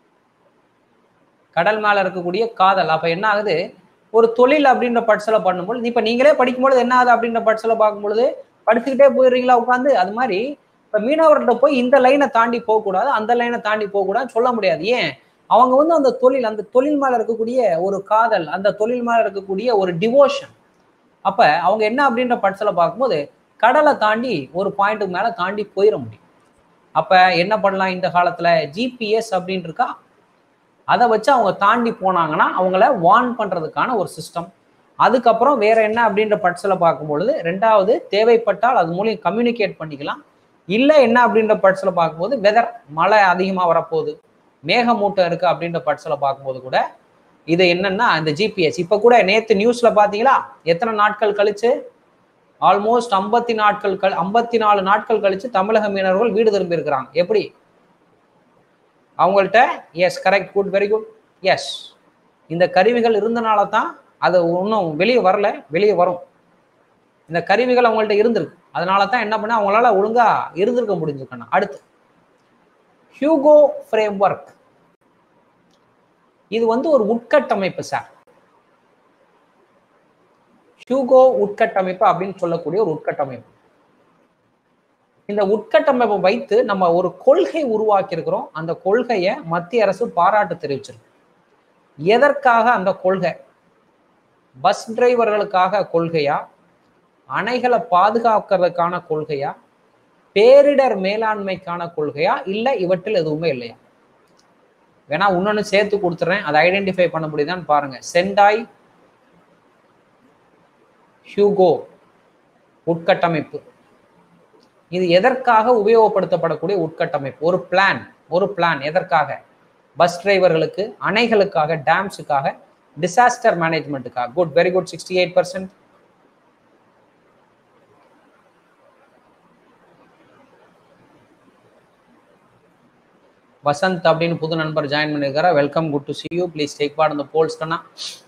கடல் மேல இருக்கக்கூடிய காதல் அப்ப என்ன ஆகுது ஒரு தொழில் அப்படின்ற பட்சல பண்ணும்போது இப்ப நீங்களே படிக்கும்பொழுது என்ன ஆகுது அப்படின்ற பட்சல பார்க்கும்பொழுது படிச்சுக்கிட்டே போயிடுறீங்களா உட்காந்து அது மாதிரி இப்ப மீனவர்கிட்ட போய் இந்த லைனை தாண்டி போகக்கூடாது அந்த லைனை தாண்டி போகக்கூடாதுன்னு சொல்ல முடியாது ஏன் அவங்க வந்து அந்த தொழில் அந்த தொழில் மேல இருக்கக்கூடிய ஒரு காதல் அந்த தொழில் மேல இருக்கக்கூடிய ஒரு டிவோஷன் அப்ப அவங்க என்ன அப்படின்ற பட்சல பார்க்கும்போது கடலை தாண்டி ஒரு பாயிண்ட்டுக்கு மேல தாண்டி போயிட முடியும் அப்ப என்ன பண்ணலாம் இந்த காலத்துல ஜிபிஎஸ் அப்படின்னு இருக்கா அதை வச்சு அவங்க தாண்டி போனாங்கன்னா அவங்கள வார்ன் பண்றதுக்கான ஒரு சிஸ்டம் அதுக்கப்புறம் வேற என்ன அப்படின்ற பட்சல பார்க்கும்பொழுது ரெண்டாவது தேவைப்பட்டால் அது மூலியம் கம்யூனிகேட் பண்ணிக்கலாம் இல்லை என்ன அப்படின்ற பட்சல பார்க்கும்போது வெதர் மழை அதிகமாக வரப்போகுது மேகமூட்டம் இருக்கு அப்படின்ற பட்சல பார்க்கும்போது கூட இது என்னன்னா இந்த ஜிபிஎஸ் இப்போ கூட நேற்று நியூஸ்ல பார்த்தீங்களா எத்தனை நாட்கள் கழிச்சு ஆல்மோஸ்ட் ஐம்பத்தி நாட்கள் கழி ஐம்பத்தி நாலு நாட்கள் கழிச்சு தமிழக மீனவர்கள் வீடு திரும்பி இருக்கிறாங்க எப்படி அவங்கள்ட்ட yes correct good very good yes இந்த கருவிகள் இருந்தனால தான் அது இன்னும் வெளியே வரல வெளியே வரும் இந்த கருவிகள் அவங்கள்ட்ட இருந்திருக்கு அதனால தான் என்ன பண்ண அவங்களால ஒழுங்கா இருந்திருக்க முடிஞ்சிருக்கணும் அடுத்து ஹியூகோ ஃப்ரேம் ஒர்க் இது வந்து ஒரு உட்கட்டமைப்பு சார் ஹியூகோ உட்கட்டமைப்பு அப்படின்னு சொல்லக்கூடிய ஒரு உட்கட்டமைப்பு இந்த உட்கட்டமைப்பை வைத்து நம்ம ஒரு கொள்கை உருவாக்கி இருக்கிறோம் அந்த கொள்கையை மத்திய அரசு பாராட்டு தெரிவிச்சிருக்கு எதற்காக அந்த கொள்கை பஸ் டிரைவர்களுக்காக கொள்கையா அணைகளை பாதுகாக்கிறதுக்கான கொள்கையா பேரிடர் மேலாண்மைக்கான கொள்கையா இல்லை இவற்றில் எதுவுமே இல்லையா வேணா இன்னொன்னு சேர்த்து கொடுத்துறேன் அதை ஐடென்டிஃபை பண்ண முடியுதான்னு பாருங்க சென்டாய் ஹியூகோ உட்கட்டமைப்பு இது எதற்காக உபயோகப்படுத்தப்படக்கூடிய உட்கட்டமைப்பு ஒரு பிளான் ஒரு பிளான் எதற்காக பஸ் டிரைவர்களுக்கு அணைகளுக்காக டேம்ஸுக்காக டிசாஸ்டர் மேனேஜ்மெண்ட்டுக்காக good very good sixty eight percent Vasanth அப்படின்னு புது நண்பர் ஜாயின் பண்ணியிருக்காரு welcome good to see you please take part இந்த போல்ஸ் கண்ணா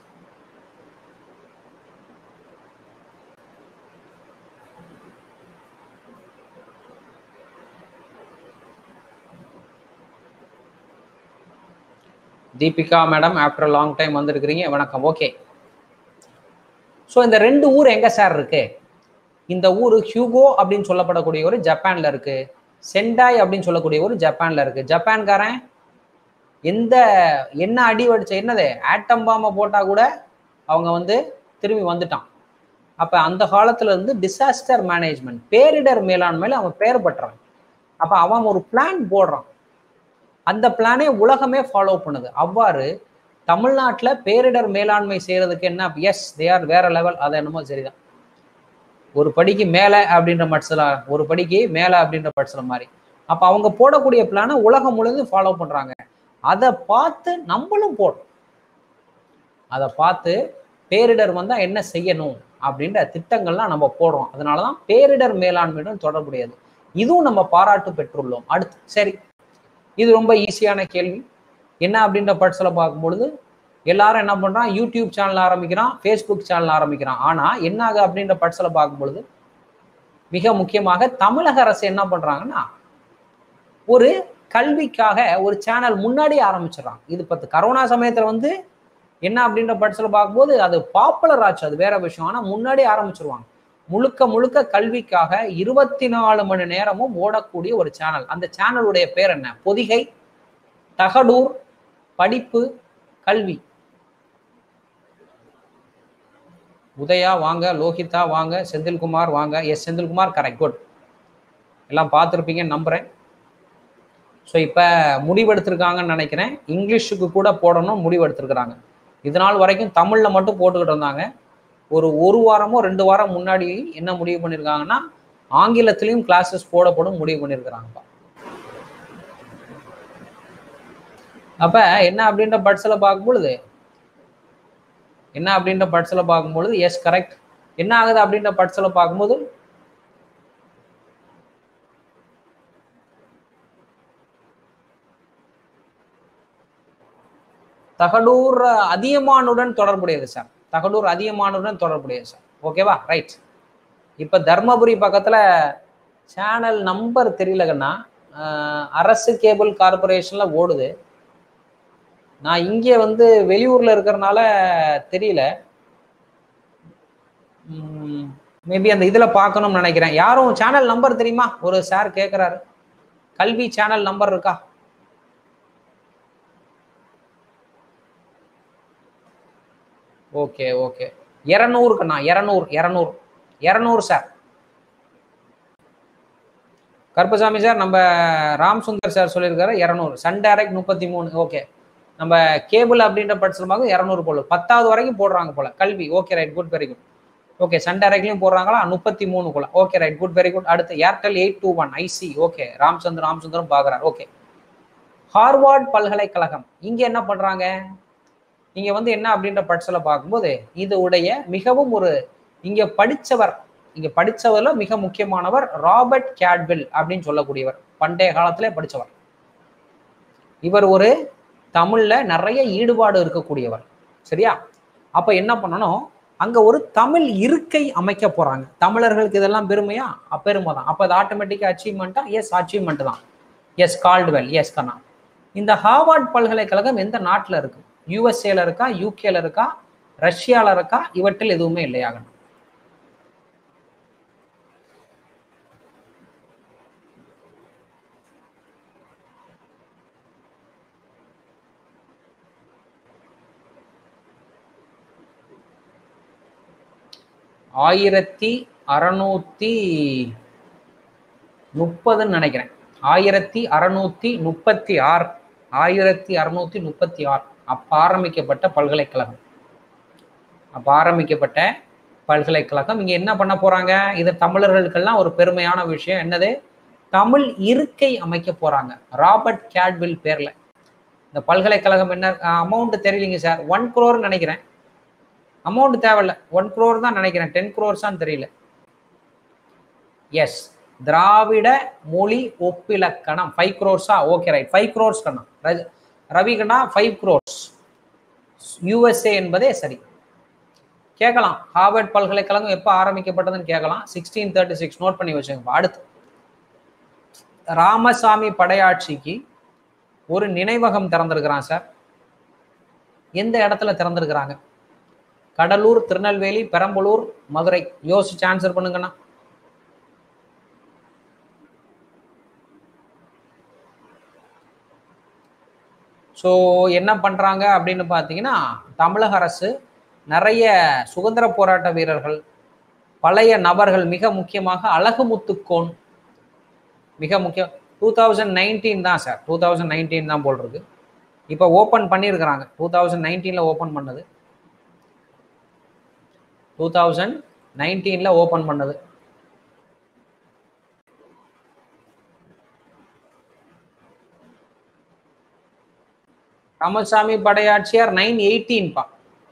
Deepika madam after long time வந்திருக்கிறீங்க வணக்கம் ஓகே ஸோ இந்த ரெண்டு ஊர் எங்க சார் இருக்கு இந்த ஊர் ஹியூகோ அப்படின்னு சொல்லப்படக்கூடிய ஒரு ஜப்பான்ல இருக்கு சென்டாய் அப்படின்னு சொல்லக்கூடிய ஒரு ஜப்பான்ல இருக்கு ஜப்பான்காரன் எந்த என்ன அடி வடிச்ச என்னது ஆட்டம் பாம்பை போட்டா கூட அவங்க வந்து திரும்பி வந்துட்டான் அப்ப அந்த காலத்துல இருந்து டிசாஸ்டர் மேனேஜ்மெண்ட் பேரிடர் மேலாண்மையில அவன் பெயர் பெற்றான் அப்ப அவன் ஒரு பிளான் போடுறான் அந்த பிளானே உலகமே ஃபாலோ பண்ணுது அவ்வாறு தமிழ்நாட்டில் பேரிடர் மேலாண்மை செய்யறதுக்கு என்ன எஸ் தே ஆர் வேற லெவல் அது என்னமோ சரிதான் ஒரு படிக்கு மேலே அப்படின்ற பட்சத்தில் ஒரு படிக்கு மேலே அப்படின்ற பட்சத்தில் மாதிரி அப்போ அவங்க போடக்கூடிய பிளானை உலகம் முழுவதும் ஃபாலோ பண்ணுறாங்க அதை பார்த்து நம்மளும் போடுறோம் அதை பார்த்து பேரிடர் வந்தால் என்ன செய்யணும் அப்படின்ற திட்டங்கள்லாம் நம்ம போடுறோம் அதனால தான் பேரிடர் மேலாண்மையுடன் தொடர்புடையது இதுவும் நம்ம பாராட்டு பெற்றுள்ளோம் அடுத்து சரி இது ரொம்ப ஈஸியான கேள்வி என்ன அப்படின்ற பட்சத்தில் பார்க்கும்பொழுது எல்லாரும் என்ன பண்றான் யூடியூப் சேனல் ஆரம்பிக்கிறான் ஃபேஸ்புக் சேனல் ஆரம்பிக்கிறான் ஆனா என்ன ஆகு அப்படின்ற பட்சத்தில் பார்க்கும்பொழுது மிக முக்கியமாக தமிழக அரசு என்ன பண்றாங்கன்னா ஒரு கல்விக்காக ஒரு சேனல் முன்னாடி ஆரம்பிச்சிடறாங்க இது பத்து கரோனா சமயத்துல வந்து என்ன அப்படின்ற பட்சத்தில் பார்க்கும்போது அது பாப்புலர் ஆச்சு அது வேற விஷயம் ஆனால் முன்னாடி ஆரம்பிச்சிருவாங்க முழுக்க முழுக்க கல்விக்காக இருபத்தி நாலு மணி நேரமும் ஓடக்கூடிய ஒரு சேனல் அந்த சேனலுடைய பேர் என்ன பொதிகை தகடூர் படிப்பு கல்வி உதயா வாங்க லோகிதா வாங்க செந்தில்குமார் வாங்க எஸ் செந்தில்குமார் கரெக்ட் குட் எல்லாம் பார்த்துருப்பீங்கன்னு நம்புகிறேன் ஸோ இப்போ முடிவெடுத்திருக்காங்கன்னு நினைக்கிறேன் இங்கிலீஷுக்கு கூட போடணும் முடிவெடுத்திருக்கிறாங்க இது நாள் வரைக்கும் தமிழில் மட்டும் போட்டுக்கிட்டு இருந்தாங்க ஒரு ஒரு வாரமோ ரெண்டு வாரம் முன்னாடி என்ன முடிவு பண்ணியிருக்காங்கன்னா ஆங்கிலத்திலையும் கிளாஸஸ் போடப்படும் முடிவு பண்ணியிருக்கிறாங்கப்பா அப்ப என்ன அப்படின்ற பட்ஸில் பார்க்கும்பொழுது என்ன அப்படின்ற பட்ஸில் பார்க்கும்பொழுது எஸ் கரெக்ட் என்ன ஆகுது அப்படின்ற பட்ஸில் பார்க்கும்போது தகடூர் அதியமானுடன் தொடர்புடையது சார் தகடூர் அதியமானுடன் தொடர்புடையது சார் ஓகேவா ரைட் இப்போ தர்மபுரி பக்கத்தில் சேனல் நம்பர் தெரியலகன்னா அரசு கேபிள் கார்பரேஷனில் ஓடுது நான் இங்கே வந்து வெளியூரில் இருக்கிறனால தெரியல மேபி அந்த இதில் பார்க்கணும்னு நினைக்கிறேன் யாரும் சேனல் நம்பர் தெரியுமா ஒரு சார் கேட்குறாரு கல்வி சேனல் நம்பர் இருக்கா ஓகே ஓகே இரநூறுக்குண்ணா இரநூறு இரநூறு இரநூறு சார் கருப்பசாமி சார் நம்ம ராம் சுந்தர் சார் சொல்லியிருக்காரு இரநூறு சன் டைரக்ட் முப்பத்தி மூணு ஓகே நம்ம கேபிள் அப்படின்ற பட்சமாக இரநூறு போல பத்தாவது வரைக்கும் போடுறாங்க போல கல்வி okay right good very good okay Sun டைரக்ட்லையும் போடுறாங்களா முப்பத்தி மூணு போல okay right good very good அடுத்து Airtel eight two one I see okay Ramchandran Ramchandram பார்க்குறாரு ஓகே ஹார்வார்ட் பல்கலைக்கழகம் இங்கே என்ன பண்ணுறாங்க இங்க வந்து என்ன அப்படின்ற பட்சத்தில் பார்க்கும்போது இது உடைய மிகவும் ஒரு இங்க படிச்சவர் இங்க படிச்சவர்ல மிக முக்கியமானவர் ராபர்ட் கேட்வில் அப்படின்னு சொல்லக்கூடியவர் பண்டைய காலத்திலே படிச்சவர் இவர் ஒரு தமிழ்ல நிறைய ஈடுபாடு இருக்கக்கூடியவர் சரியா அப்ப என்ன பண்ணணும் அங்க ஒரு தமிழ் இருக்கை அமைக்க போறாங்க தமிழர்களுக்கு இதெல்லாம் பெருமையா பெருமை தான் அப்ப அது ஆட்டோமேட்டிக்கா அச்சீவ்மெண்ட்டா எஸ் அச்சீவ்மெண்ட் தான் எஸ் கால்டுவெல் எஸ் கண்ணா இந்த ஹார்வார்ட் பல்கலைக்கழகம் எந்த நாட்டில் இருக்கு யூஎஸ்ஏல இருக்கா யூகேல இருக்கா ரஷ்யால இருக்கா இவற்றில் எதுவுமே இல்லையாகணும் ஆயிரத்தி அறநூத்தி முப்பதுன்னு நினைக்கிறேன் ஆயிரத்தி அறநூத்தி முப்பத்தி ஆறு ஆயிரத்தி அறுநூத்தி முப்பத்தி ஆறு அப்ப ஆரம்பிக்கப்பட்ட பல்கலைக்கழகம் அப்ப ஆரம்பிக்கப்பட்ட பல்கலைக்கழகம் இங்க என்ன பண்ண போறாங்க இது தமிழர்களுக்கெல்லாம் ஒரு பெருமையான விஷயம் என்னது தமிழ் இருக்கை அமைக்க போறாங்க ராபர்ட் கேட்வில் பேர்ல இந்த பல்கலைக்கழகம் என்ன அமௌண்ட் தெரியலீங்க சார் ஒன் குரோர் நினைக்கிறேன் அமௌண்ட் தேவையில்ல ஒன் குரோர் தான் நினைக்கிறேன் டென் குரோர்ஸான்னு தெரியல எஸ் திராவிட மொழி ஒப்பிலக்கணம் ஃபைவ் குரோர்ஸா ஓகே ரைட் ஃபைவ் குரோர்ஸ் கண்ணா ரவிகண்ணா ஃபைவ் குரோர்ஸ் யூஎஸ்ஏ என்பதே சரி கேட்கலாம் ஹார்வர்ட் பல்கலைக்கழகம் எப்போ ஆரம்பிக்கப்பட்டதுன்னு கேட்கலாம் சிக்ஸ்டீன் தேர்ட்டி சிக்ஸ் நோட் பண்ணி வச்சுங்க அடுத்து ராமசாமி படையாட்சிக்கு ஒரு நினைவகம் திறந்திருக்கிறான் சார் எந்த இடத்துல திறந்திருக்கிறாங்க கடலூர் திருநெல்வேலி பெரம்பலூர் மதுரை யோசிச்சு ஆன்சர் பண்ணுங்கண்ணா ஸோ என்ன பண்ணுறாங்க அப்படின்னு பார்த்தீங்கன்னா தமிழக அரசு நிறைய சுதந்திர போராட்ட வீரர்கள் பழைய நபர்கள் மிக முக்கியமாக அழகுமுத்துக்கோன் மிக முக்கியம் டூ தௌசண்ட் நைன்டீன் தான் சார் டூ தௌசண்ட் நைன்டீன் தான் போல் இருக்கு இப்போ ஓப்பன் பண்ணியிருக்கிறாங்க டூ தௌசண்ட் நைன்டீனில் ஓப்பன் பண்ணது டூ தௌசண்ட் நைன்டீனில் ஓப்பன் பண்ணது ராமசாமி படையாட்சியார் நைன் எயிட்டீன்பா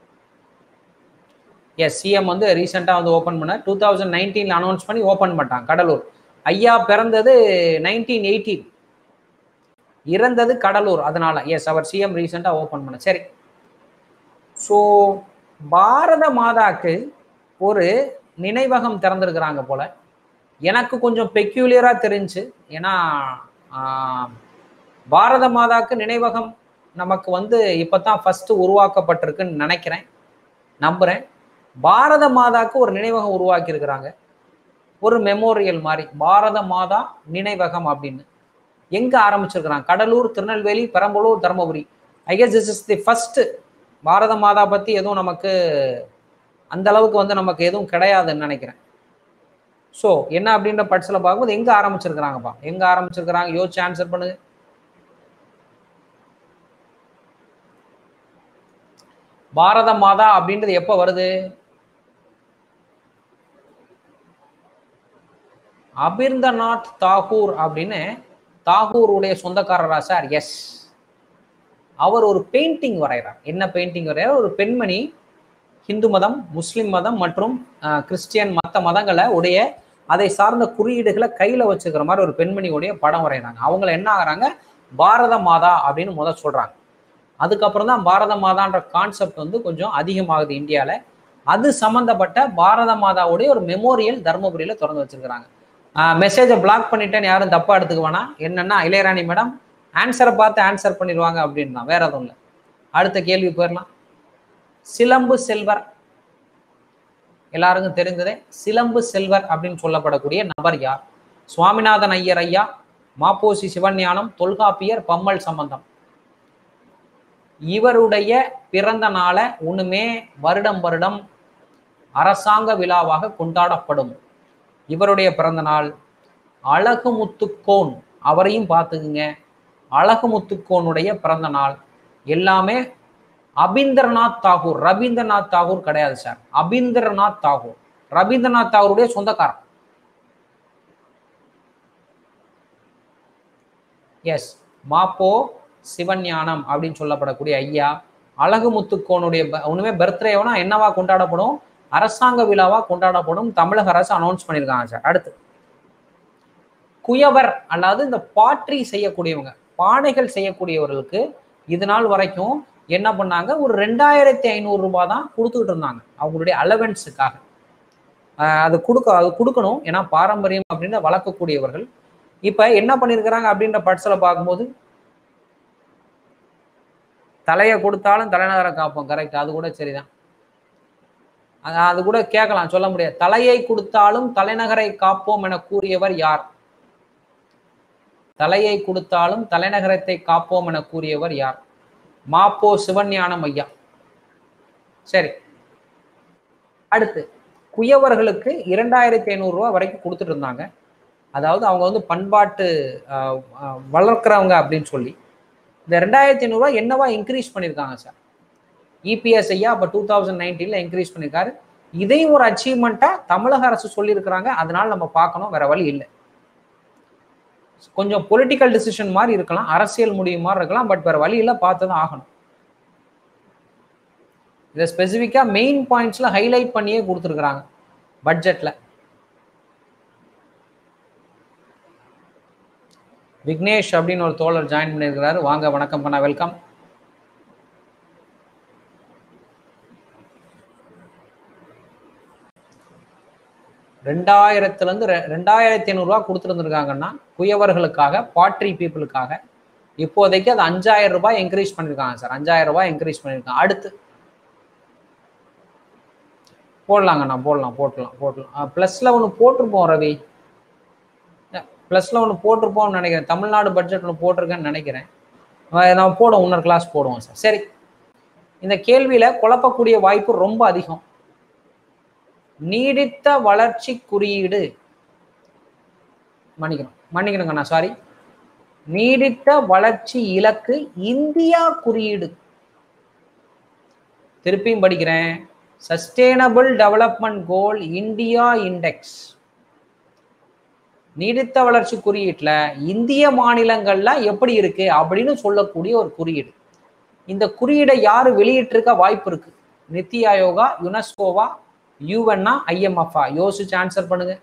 எஸ் சிஎம் வந்து ரீசெண்டாக வந்து ஓப்பன் பண்ண டூ தௌசண்ட் நைன்டீனில் அனௌன்ஸ் பண்ணி ஓப்பன் பண்ணிட்டாங்க கடலூர் ஐயா பிறந்தது நைன்டீன் எயிட்டீன் இறந்தது கடலூர் அதனால எஸ் அவர் சிஎம் ரீசெண்டாக ஓப்பன் பண்ண சரி ஸோ பாரத மாதாக்கு ஒரு நினைவகம் திறந்திருக்கிறாங்க போல எனக்கு கொஞ்சம் பெக்யூலியராக தெரிஞ்சு ஏன்னா பாரத மாதாக்கு நினைவகம் நமக்கு வந்து இப்பதான் ஃபர்ஸ்ட் உருவாக்கப்பட்டிருக்குன்னு நினைக்கிறேன் நம்புறேன் பாரத மாதாக்கு ஒரு நினைவகம் உருவாக்கி இருக்கிறாங்க ஒரு மெமோரியல் மாதிரி பாரத மாதா நினைவகம் அப்படின்னு எங்க ஆரம்பிச்சிருக்கிறாங்க Cuddalore Tirunelveli Perambalur Dharmapuri I guess this is the first Bharata Mata பத்தி எதுவும் நமக்கு அந்த அளவுக்கு வந்து நமக்கு எதுவும் கிடையாதுன்னு நினைக்கிறேன் ஸோ என்ன அப்படின்ற பட்சத்தில் பார்க்கும்போது எங்க ஆரம்பிச்சிருக்கிறாங்கப்பா எங்க ஆரம்பிச்சிருக்கிறாங்க யோசிச்சு ஆன்சர் பண்ணுங்க பாரத மாதா அப்படின்றது எப்போ வருது அபிர்ந்தநாத் தாகூர் அப்படின்னு தாகூருடைய சொந்தக்காரரா சார் எஸ் அவர் ஒரு பெயிண்டிங் வரைகிறார் என்ன பெயிண்டிங் வரைகிறார் ஒரு பெண்மணி ஹிந்து மதம் முஸ்லிம் மதம் மற்றும் அஹ், கிறிஸ்டியன் மற்ற மதங்களை உடைய அதை சார்ந்த குறியீடுகளை கையில வச்சுக்கிற மாதிரி ஒரு பெண்மணியுடைய படம் வரைகிறாங்க அவங்கள என்ன ஆகுறாங்க பாரத மாதா அப்படின்னு முத சொல்றாங்க அதுக்கப்புறம் தான் பாரத மாதான்ற கான்செப்ட் வந்து கொஞ்சம் அதிகமாகுது இந்தியாவில் அது சம்பந்தப்பட்ட பாரத மாதாவுடைய ஒரு மெமோரியல் தர்மபுரியில திறந்து வச்சிருக்கிறாங்க மெசேஜை பிளாக் பண்ணிட்டேன்னு யாரும் தப்பா எடுத்துக்க வேணாம் என்னன்னா இளையராணி மேடம் ஆன்சரை பார்த்து ஆன்சர் பண்ணிடுவாங்க அப்படின்னு தான் வேற எதுவும் இல்லை அடுத்த கேள்வி போயிடலாம் சிலம்பு செல்வர் எல்லாருக்கும் தெரிந்ததே சிலம்பு செல்வர் அப்படின்னு சொல்லப்படக்கூடிய நபர் யார் சுவாமிநாதன் ஐயர் ஐயா மாப்போசி சிவஞானம் தொல்காப்பியர் பம்மல் சம்பந்தம் இவருடைய பிறந்த நாளை ஒண்ணுமே வருடம் வருடம் அரசாங்க விழாவாக கொண்டாடப்படும் இவருடைய பிறந்த நாள் அழகுமுத்துக்கோன் அவரையும் பார்த்துக்குங்க அழகுமுத்துக்கோனுடைய பிறந்த நாள் எல்லாமே அபிந்தர்நாத் தாகூர் ரவீந்திரநாத் தாகூர் கிடையாது சார் அபிந்தர்நாத் தாகூர் ரவீந்திரநாத் தாகூருடைய சொந்தக்காரன் எஸ் மாப்போ சிவஞானம் அப்படின்னு சொல்லப்படக்கூடிய ஐயா அழகுமுத்துக்கோனுடைய ப- ஒண்ணுமே பர்த்டேவனா என்னவா கொண்டாடப்படும் அரசாங்க விழாவா கொண்டாடப்படும் தமிழக அரசு அனௌன்ஸ் பண்ணியிருக்காங்க சார் அடுத்து குயவர் அல்லாது இந்த பாட்ரி செய்யக்கூடியவங்க பானைகள் செய்யக்கூடியவர்களுக்கு இது நாள் வரைக்கும் என்ன பண்ணாங்க ஒரு ரெண்டாயிரத்தி ஐநூறு ரூபாய் தான் கொடுத்துக்கிட்டு இருந்தாங்க அவங்களுடைய அலவன்ஸுக்காக அது கொடுக்க அது கொடுக்கணும் ஏன்னா பாரம்பரியம் அப்படின்னு வளர்க்கக்கூடியவர்கள் இப்ப என்ன பண்ணியிருக்கிறாங்க அப்படின்ற பட்சத்தில் பார்க்கும்போது தலையை கொடுத்தாலும் தலைநகரை காப்போம் கரெக்ட் அது கூட சரிதான் அது- அது கூட கேட்கலாம் சொல்ல முடியாது தலையை கொடுத்தாலும் தலைநகரை காப்போம் என கூறியவர் யார் தலையை கொடுத்தாலும் தலைநகரத்தை காப்போம் என கூறியவர் யார் மாப்போ சிவஞானம் ஐயா சரி அடுத்து குயவர்களுக்கு இரண்டாயிரத்தி ஐநூறு ரூபாய் வரைக்கும் கொடுத்துட்டு இருந்தாங்க அதாவது அவங்க வந்து பண்பாட்டு ஆஹ், ஆஹ், வளர்க்குறவங்க அப்படின்னு சொல்லி இந்த ரெண்டாயிரத்தி ஐநூறுரூவா என்னவா இன்க்ரீஸ் பண்ணியிருக்காங்க சார் இபிஎஸ் ஐயா அப்போ டூ தௌசண்ட் நைன்டீனில் இன்க்ரீஸ் பண்ணியிருக்காரு இதையும் ஒரு அச்சீவ்மெண்ட்டாக தமிழக அரசு சொல்லியிருக்கிறாங்க அதனால நம்ம பார்க்கணும் வேற வழி இல்லை கொஞ்சம் பொலிட்டிக்கல் டிசிஷன் மாதிரி இருக்கலாம் அரசியல் முடிவு மாதிரி இருக்கலாம் பட் வேற வழி இல்லை பார்த்து தான் ஆகணும் இதை ஸ்பெசிஃபிக்காக மெயின் பாயிண்ட்ஸ்ல ஹைலைட் பண்ணியே கொடுத்துருக்குறாங்க பட்ஜெட்ல விக்னேஷ் அப்படின்னு ஒரு தோழர் ஜாயின் பண்ணியிருக்கிறாரு வாங்க வணக்கம் பண்ணா வெல்கம் ரெண்டாயிரத்துல இருந்து ரெ- ரெண்டாயிரத்தி ஐநூறுரூவா கொடுத்துருந்துருக்காங்கன்னா குயவர்களுக்காக பாட்ரி பீப்புளுக்காக இப்போதைக்கு அது அஞ்சாயிரம் ரூபாய் இன்க்ரீஸ் பண்ணியிருக்காங்க சார் அஞ்சாயிரம் ரூபாய் இன்க்ரீஸ் பண்ணியிருக்காங்க அடுத்து போடலாங்கண்ணா போடலாம் போட்டலாம் போட்டலாம் ப்ளஸ்ல ஒன்று போட்டிருப்போம் ரவி ப்ளஸ்ல ஒன்று போட்டிருப்போம்னு நினைக்கிறேன் தமிழ்நாடு பட்ஜெட் ஒன்று போட்டிருக்கேன்னு நினைக்கிறேன் அஹ் நம்ம போடுவோம் இன்னொரு கிளாஸ் போடுவோம் சார் சரி இந்த கேள்வியில குழப்பக்கூடிய வாய்ப்பு ரொம்ப அதிகம் நீடித்த வளர்ச்சி குறியீடு மன்னிக்கணும் மன்னிக்கணுங்கண்ணா சாரி நீடித்த வளர்ச்சி இலக்கு இந்தியா குறியீடு திருப்பியும் படிக்கிறேன் sustainable development goal India index நீடித்த வளர்ச்சி குறியீட்டுல இந்திய மாநிலங்கள்ல எப்படி இருக்கு அப்படின்னு சொல்லக்கூடிய ஒரு குறியீடு இந்த குறியீடை யாரு வெளியிட்டிருக்க வாய்ப்பு இருக்கு நித்தி ஆயோகா யுனெஸ்கோவா யூஎன்னா ஐஎம்எஃப்ஆ யோசிச்சு ஆன்சர் பண்ணுங்க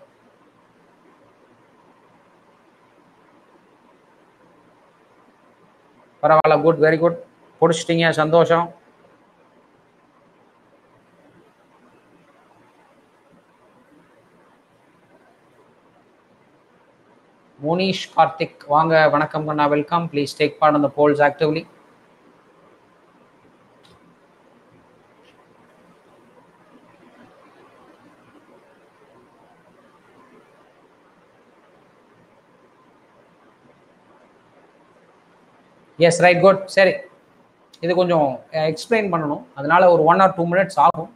பரவாயில்ல குட் வெரி குட் பிடிச்சிட்டீங்க சந்தோஷம் மோனிஷ் கார்த்திக் வாங்க வணக்கம் பண்ணா வெல்கம் ப்ளீஸ் டேக் பார்ட் அந்த polls actively yes right good சரி இது கொஞ்சம் எக்ஸ்பிளைன் பண்ணணும் அதனால ஒரு ஒன் ஆர் டூ மினிட்ஸ் ஆகும்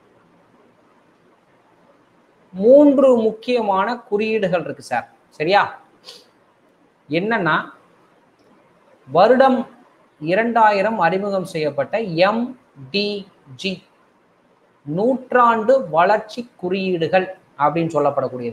மூன்று முக்கியமான குறியீடுகள் இருக்கு சார் சரியா என்னன்னா வருடம் இரண்டாயிரம் அறிமுகம் செய்யப்பட்ட எம்டிஜி நூற்றாண்டு வளர்ச்சி குறியீடுகள் அப்படின்னு சொல்லப்படக்கூடியது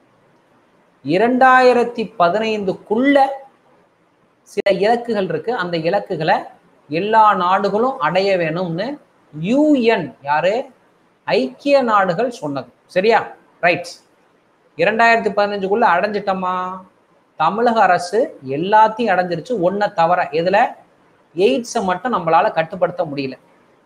இரண்டாயிரத்தி பதினைந்துக்குள்ள சில இலக்குகள் இருக்கு அந்த இலக்குகளை எல்லா நாடுகளும் அடைய வேணும்னு யூஎன் யாரு ஐக்கிய நாடுகள் சொன்னது சரியா ரைட் இரண்டாயிரத்தி பதினஞ்சுக்குள்ள அடைஞ்சிட்டோமா தமிழக அரசு எல்லாத்தையும் அடைஞ்சிருச்சு ஒன்றை தவிர இதுல எய்ட்ஸை மட்டும் நம்மளால கட்டுப்படுத்த முடியல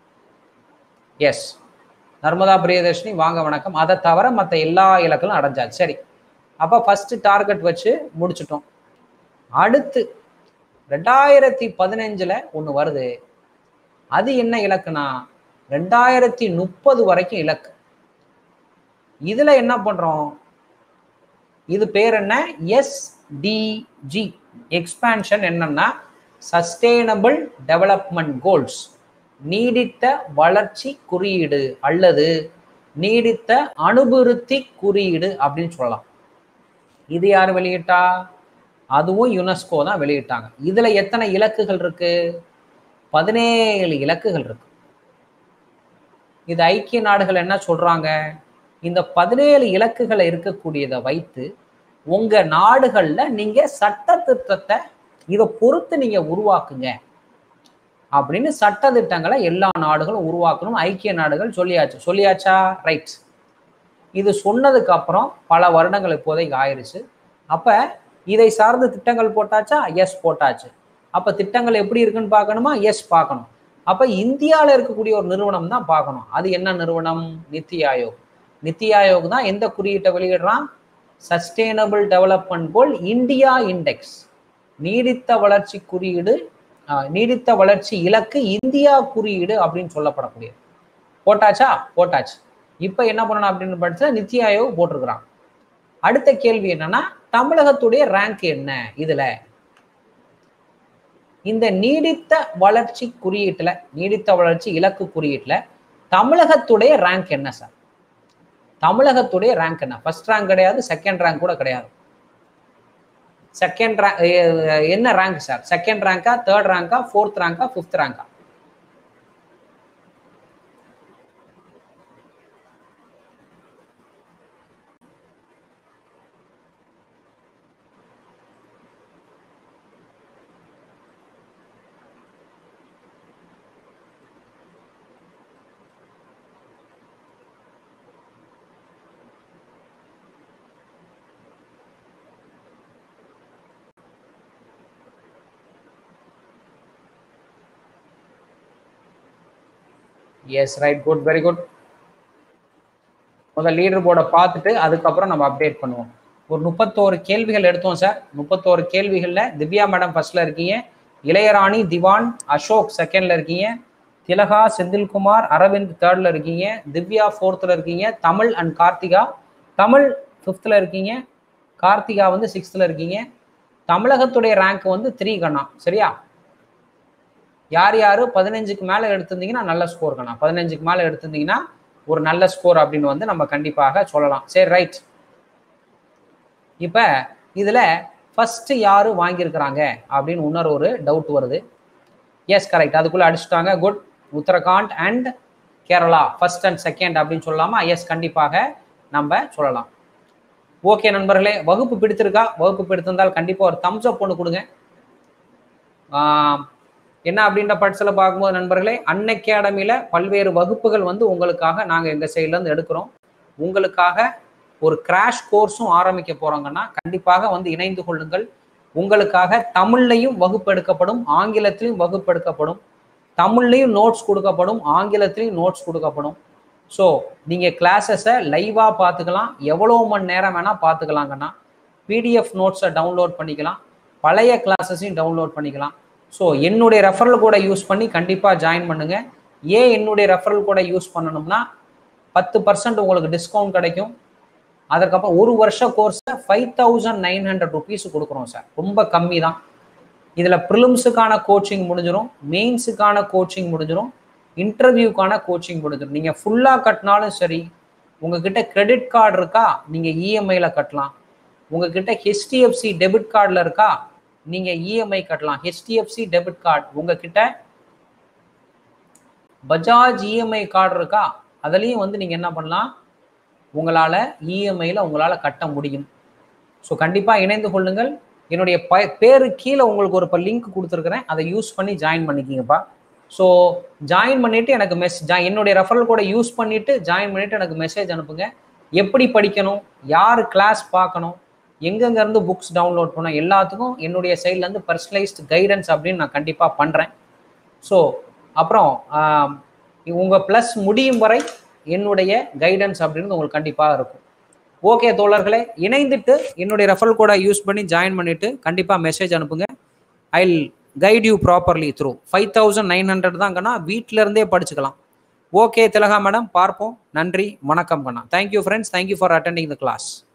எஸ் நர்மதா பிரியதர்ஷினி வாங்க வணக்கம் அதை தவிர மற்ற எல்லா இலக்களும் அடைஞ்சாச்சு சரி அப்போ ஃபர்ஸ்ட் டார்கெட் வச்சு முடிச்சிட்டோம் அடுத்து ரெண்டாயிரத்தி பதினஞ்சுல ஒன்று வருது அது என்ன இலக்குனா ரெண்டாயிரத்தி முப்பது வரைக்கும் இலக்கு இதுல என்ன பண்றோம் இது பேர் என்ன எஸ்டிஜி எக்ஸ்பான்ஷன் என்னன்னா சஸ்டெயினபிள் டெவலப்மெண்ட் கோல்ஸ் நீடித்த வளர்ச்சி குறியீடு அல்லது நீடித்த அனுபுருத்தி குறியீடு அப்படின்னு சொல்லலாம் இது யார் வெளியிட்டா அதுவும் யுனெஸ்கோ தான் வெளியிட்டாங்க இதுல எத்தனை இலக்குகள் இருக்கு பதினேழு இலக்குகள் இருக்கு இது ஐக்கிய நாடுகள் என்ன சொல்றாங்க இந்த பதினேழு இலக்குகளை இருக்கக்கூடியதை வைத்து உங்க நாடுகள்ல நீங்க சட்ட திட்டத்தை இதை பொறுத்து நீங்க உருவாக்குங்க அப்படின்னு சட்ட திட்டங்களை எல்லா நாடுகளும் உருவாக்கணும் ஐக்கிய நாடுகள் சொல்லியாச்சு சொல்லியாச்சா ரைட் இது சொன்னதுக்கு அப்புறம் பல வருடங்கள் இப்போதைக்கு ஆயிருச்சு அப்ப இதை சார்ந்த திட்டங்கள் போட்டாச்சா எஸ் போட்டாச்சு அப்ப திட்டங்கள் எப்படி இருக்குன்னு பார்க்கணுமா எஸ் பார்க்கணும் அப்ப இந்தியாவில் இருக்கக்கூடிய ஒரு நிறுவனம் தான் பார்க்கணும் அது என்ன நிறுவனம் நித்தி ஆயோக் நித்தி ஆயோக் தான் எந்த குறியீட்டை வெளியிடுறான் sustainable development goal India index நீடித்த வளர்ச்சி குறியீடு நீடித்த வளர்ச்சி இலக்கு இந்தியா குறியீடு அப்படின்னு சொல்லப்படக்கூடியது போட்டாச்சா போட்டாச்சு இப்ப என்ன பண்ணணும் அப்படின்னு படிச்சா நித்தி ஆயோக் போட்டிருக்கிறான் அடுத்த கேள்வி என்னன்னா தமிழகத்துடைய ரேங்க் என்ன இதுல இந்த நீடித்த வளர்ச்சி குறியீட்டுல நீடித்த வளர்ச்சி இலக்கு குறியீட்டுல தமிழகத்துடைய ரேங்க் என்ன சார் தமிழகத்துடைய ரேங்க் என்ன ஃபர்ஸ்ட் ரேங்க் கிடையாது செகண்ட் ரேங்க் கூட கிடையாது செகண்ட் ரேங்க் என்ன ரேங்க் சார் செகண்ட் ரேங்கா தேர்ட் ரேங்கா ஃபோர்த் ரேங்கா ஃபிஃப்த் ரேங்கா yes right good very good முதல் லீடர் போர்டை பார்த்துட்டு அதுக்கப்புறம் நம்ம அப்டேட் பண்ணுவோம் ஒரு முப்பத்தோரு கேள்விகள் எடுத்தோம் சார் முப்பத்தோரு கேள்விகளில் திவ்யா மேடம் ஃபர்ஸ்ட்ல இருக்கீங்க இளையராணி திவான் அசோக் செகண்ட்ல இருக்கீங்க திலகா செந்தில்குமார் அரவிந்த் தேர்ட்ல இருக்கீங்க திவ்யா ஃபோர்த்தில் இருக்கீங்க தமிழ் அண்ட் கார்த்திகா தமிழ் ஃபிஃப்த்தில் இருக்கீங்க கார்த்திகா வந்து சிக்ஸ்த்தில் இருக்கீங்க தமிழகத்துடைய ரேங்க் வந்து த்ரீ கண்ணா சரியா யார் யார் பதினஞ்சுக்கு மேலே எடுத்திருந்தீங்கன்னா நல்ல ஸ்கோர் கண்ணா பதினஞ்சுக்கு மேலே எடுத்திருந்தீங்கன்னா ஒரு நல்ல ஸ்கோர் அப்படின்னு வந்து நம்ம கண்டிப்பாக சொல்லலாம் சரி ரைட் இப்போ இதில் ஃபர்ஸ்ட் யாரு வாங்கியிருக்கிறாங்க அப்படின்னு இன்னொரு ஒரு டவுட் வருது எஸ் கரெக்ட் அதுக்குள்ளே அடிச்சுட்டாங்க good Uttarakhand and Kerala first and second அப்படின்னு சொல்லலாமா எஸ் கண்டிப்பாக நம்ம சொல்லலாம் ஓகே நண்பர்களே வகுப்பு பிடித்திருக்கா வகுப்பு பிடித்திருந்தால் கண்டிப்பாக ஒரு தம்ஸ் அப் ஒன்று கொடுங்க என்ன அப்படின்ற பட்சத்தில் பார்க்கும்போது நண்பர்களே அன் அகாடமியில் பல்வேறு வகுப்புகள் வந்து உங்களுக்காக நாங்கள் எங்கள் சைட்லேருந்து எடுக்கிறோம் உங்களுக்காக ஒரு கிராஷ் கோர்ஸும் ஆரம்பிக்க போகிறோங்கன்னா கண்டிப்பாக வந்து இணைந்து கொள்ளுங்கள் உங்களுக்காக தமிழ்லையும் வகுப்பு எடுக்கப்படும் ஆங்கிலத்திலையும் வகுப்பு எடுக்கப்படும் தமிழ்லையும் நோட்ஸ் கொடுக்கப்படும் ஆங்கிலத்திலையும் நோட்ஸ் கொடுக்கப்படும் ஸோ நீங்கள் கிளாஸஸை லைவாக பார்த்துக்கலாம் எவ்வளோ மணி நேரம் வேணால் பார்த்துக்கலாங்கன்னா பிடிஎஃப் நோட்ஸை டவுன்லோட் பண்ணிக்கலாம் பழைய கிளாஸஸையும் டவுன்லோட் பண்ணிக்கலாம் ஸோ என்னுடைய ரெஃபரல் கூட யூஸ் பண்ணி கண்டிப்பாக ஜாயின் பண்ணுங்க ஏன் என்னுடைய ரெஃபரல் கூட யூஸ் பண்ணணும்னா பத்து பர்சன்ட் உங்களுக்கு டிஸ்கவுண்ட் கிடைக்கும் அதுக்கப்புறம் ஒரு வருஷ கோர்ஸை five thousand nine hundred rupees கொடுக்குறோம் சார் ரொம்ப கம்மி தான் இதில் ப்ரிலிம்ஸுக்கான கோச்சிங் முடிஞ்சிடும் மெயின்ஸுக்கான கோச்சிங் முடிஞ்சிடும் இன்டர்வியூக்கான கோச்சிங் முடிஞ்சிடும் நீங்கள் ஃபுல்லாக கட்டினாலும் சரி உங்ககிட்ட கிரெடிட் கார்டு இருக்கா நீங்கள் இஎம்ஐயில் கட்டலாம் உங்ககிட்ட ஹெச்டிஎஃப்சி டெபிட் கார்டில் இருக்கா நீங்கள் இஎம்ஐ கட்டலாம் ஹெச்டிஎஃப்சி டெபிட் கார்டு உங்ககிட்ட பஜாஜ் இஎம்ஐ கார்டு இருக்கா அதுலேயும் வந்து நீங்கள் என்ன பண்ணலாம் உங்களால் இஎம்ஐயில் உங்களால் கட்ட முடியும் ஸோ கண்டிப்பாக இணைந்து கொள்ளுங்கள் என்னுடைய ப பேரு கீழே உங்களுக்கு ஒரு இப்போ லிங்க் கொடுத்துருக்குறேன் அதை யூஸ் பண்ணி ஜாயின் பண்ணிக்கிங்கப்பா ஸோ ஜாயின் பண்ணிவிட்டு எனக்கு மெஸ் ஜா என்னுடைய ரெஃபரல் கூட யூஸ் பண்ணிவிட்டு ஜாயின் பண்ணிவிட்டு எனக்கு மெசேஜ் அனுப்புங்க எப்படி படிக்கணும் யார் கிளாஸ் பார்க்கணும் எங்கெங்கேருந்து புக்ஸ் டவுன்லோட் பண்ணணும் எல்லாத்துக்கும் என்னுடைய சைட்லேருந்து பர்சனலைஸ்டு கைடன்ஸ் அப்படின்னு நான் கண்டிப்பாக பண்ணுறேன் ஸோ அப்புறம் உங்கள் ப்ளஸ் முடியும் வரை என்னுடைய கைடன்ஸ் அப்படின்றது உங்களுக்கு கண்டிப்பாக இருக்கும் ஓகே தோழர்களே இணைந்துட்டு என்னுடைய ரெஃபரல் கூட யூஸ் பண்ணி ஜாயின் பண்ணிட்டு கண்டிப்பாக மெசேஜ் அனுப்புங்க I guide you properly through five thousand nine hundred தான் கண்ணா வீட்டில இருந்தே படிச்சுக்கலாம் ஓகே திலகா மேடம் பார்ப்போம் நன்றி வணக்கம் கண்ணா thank you friends thank you for attending the class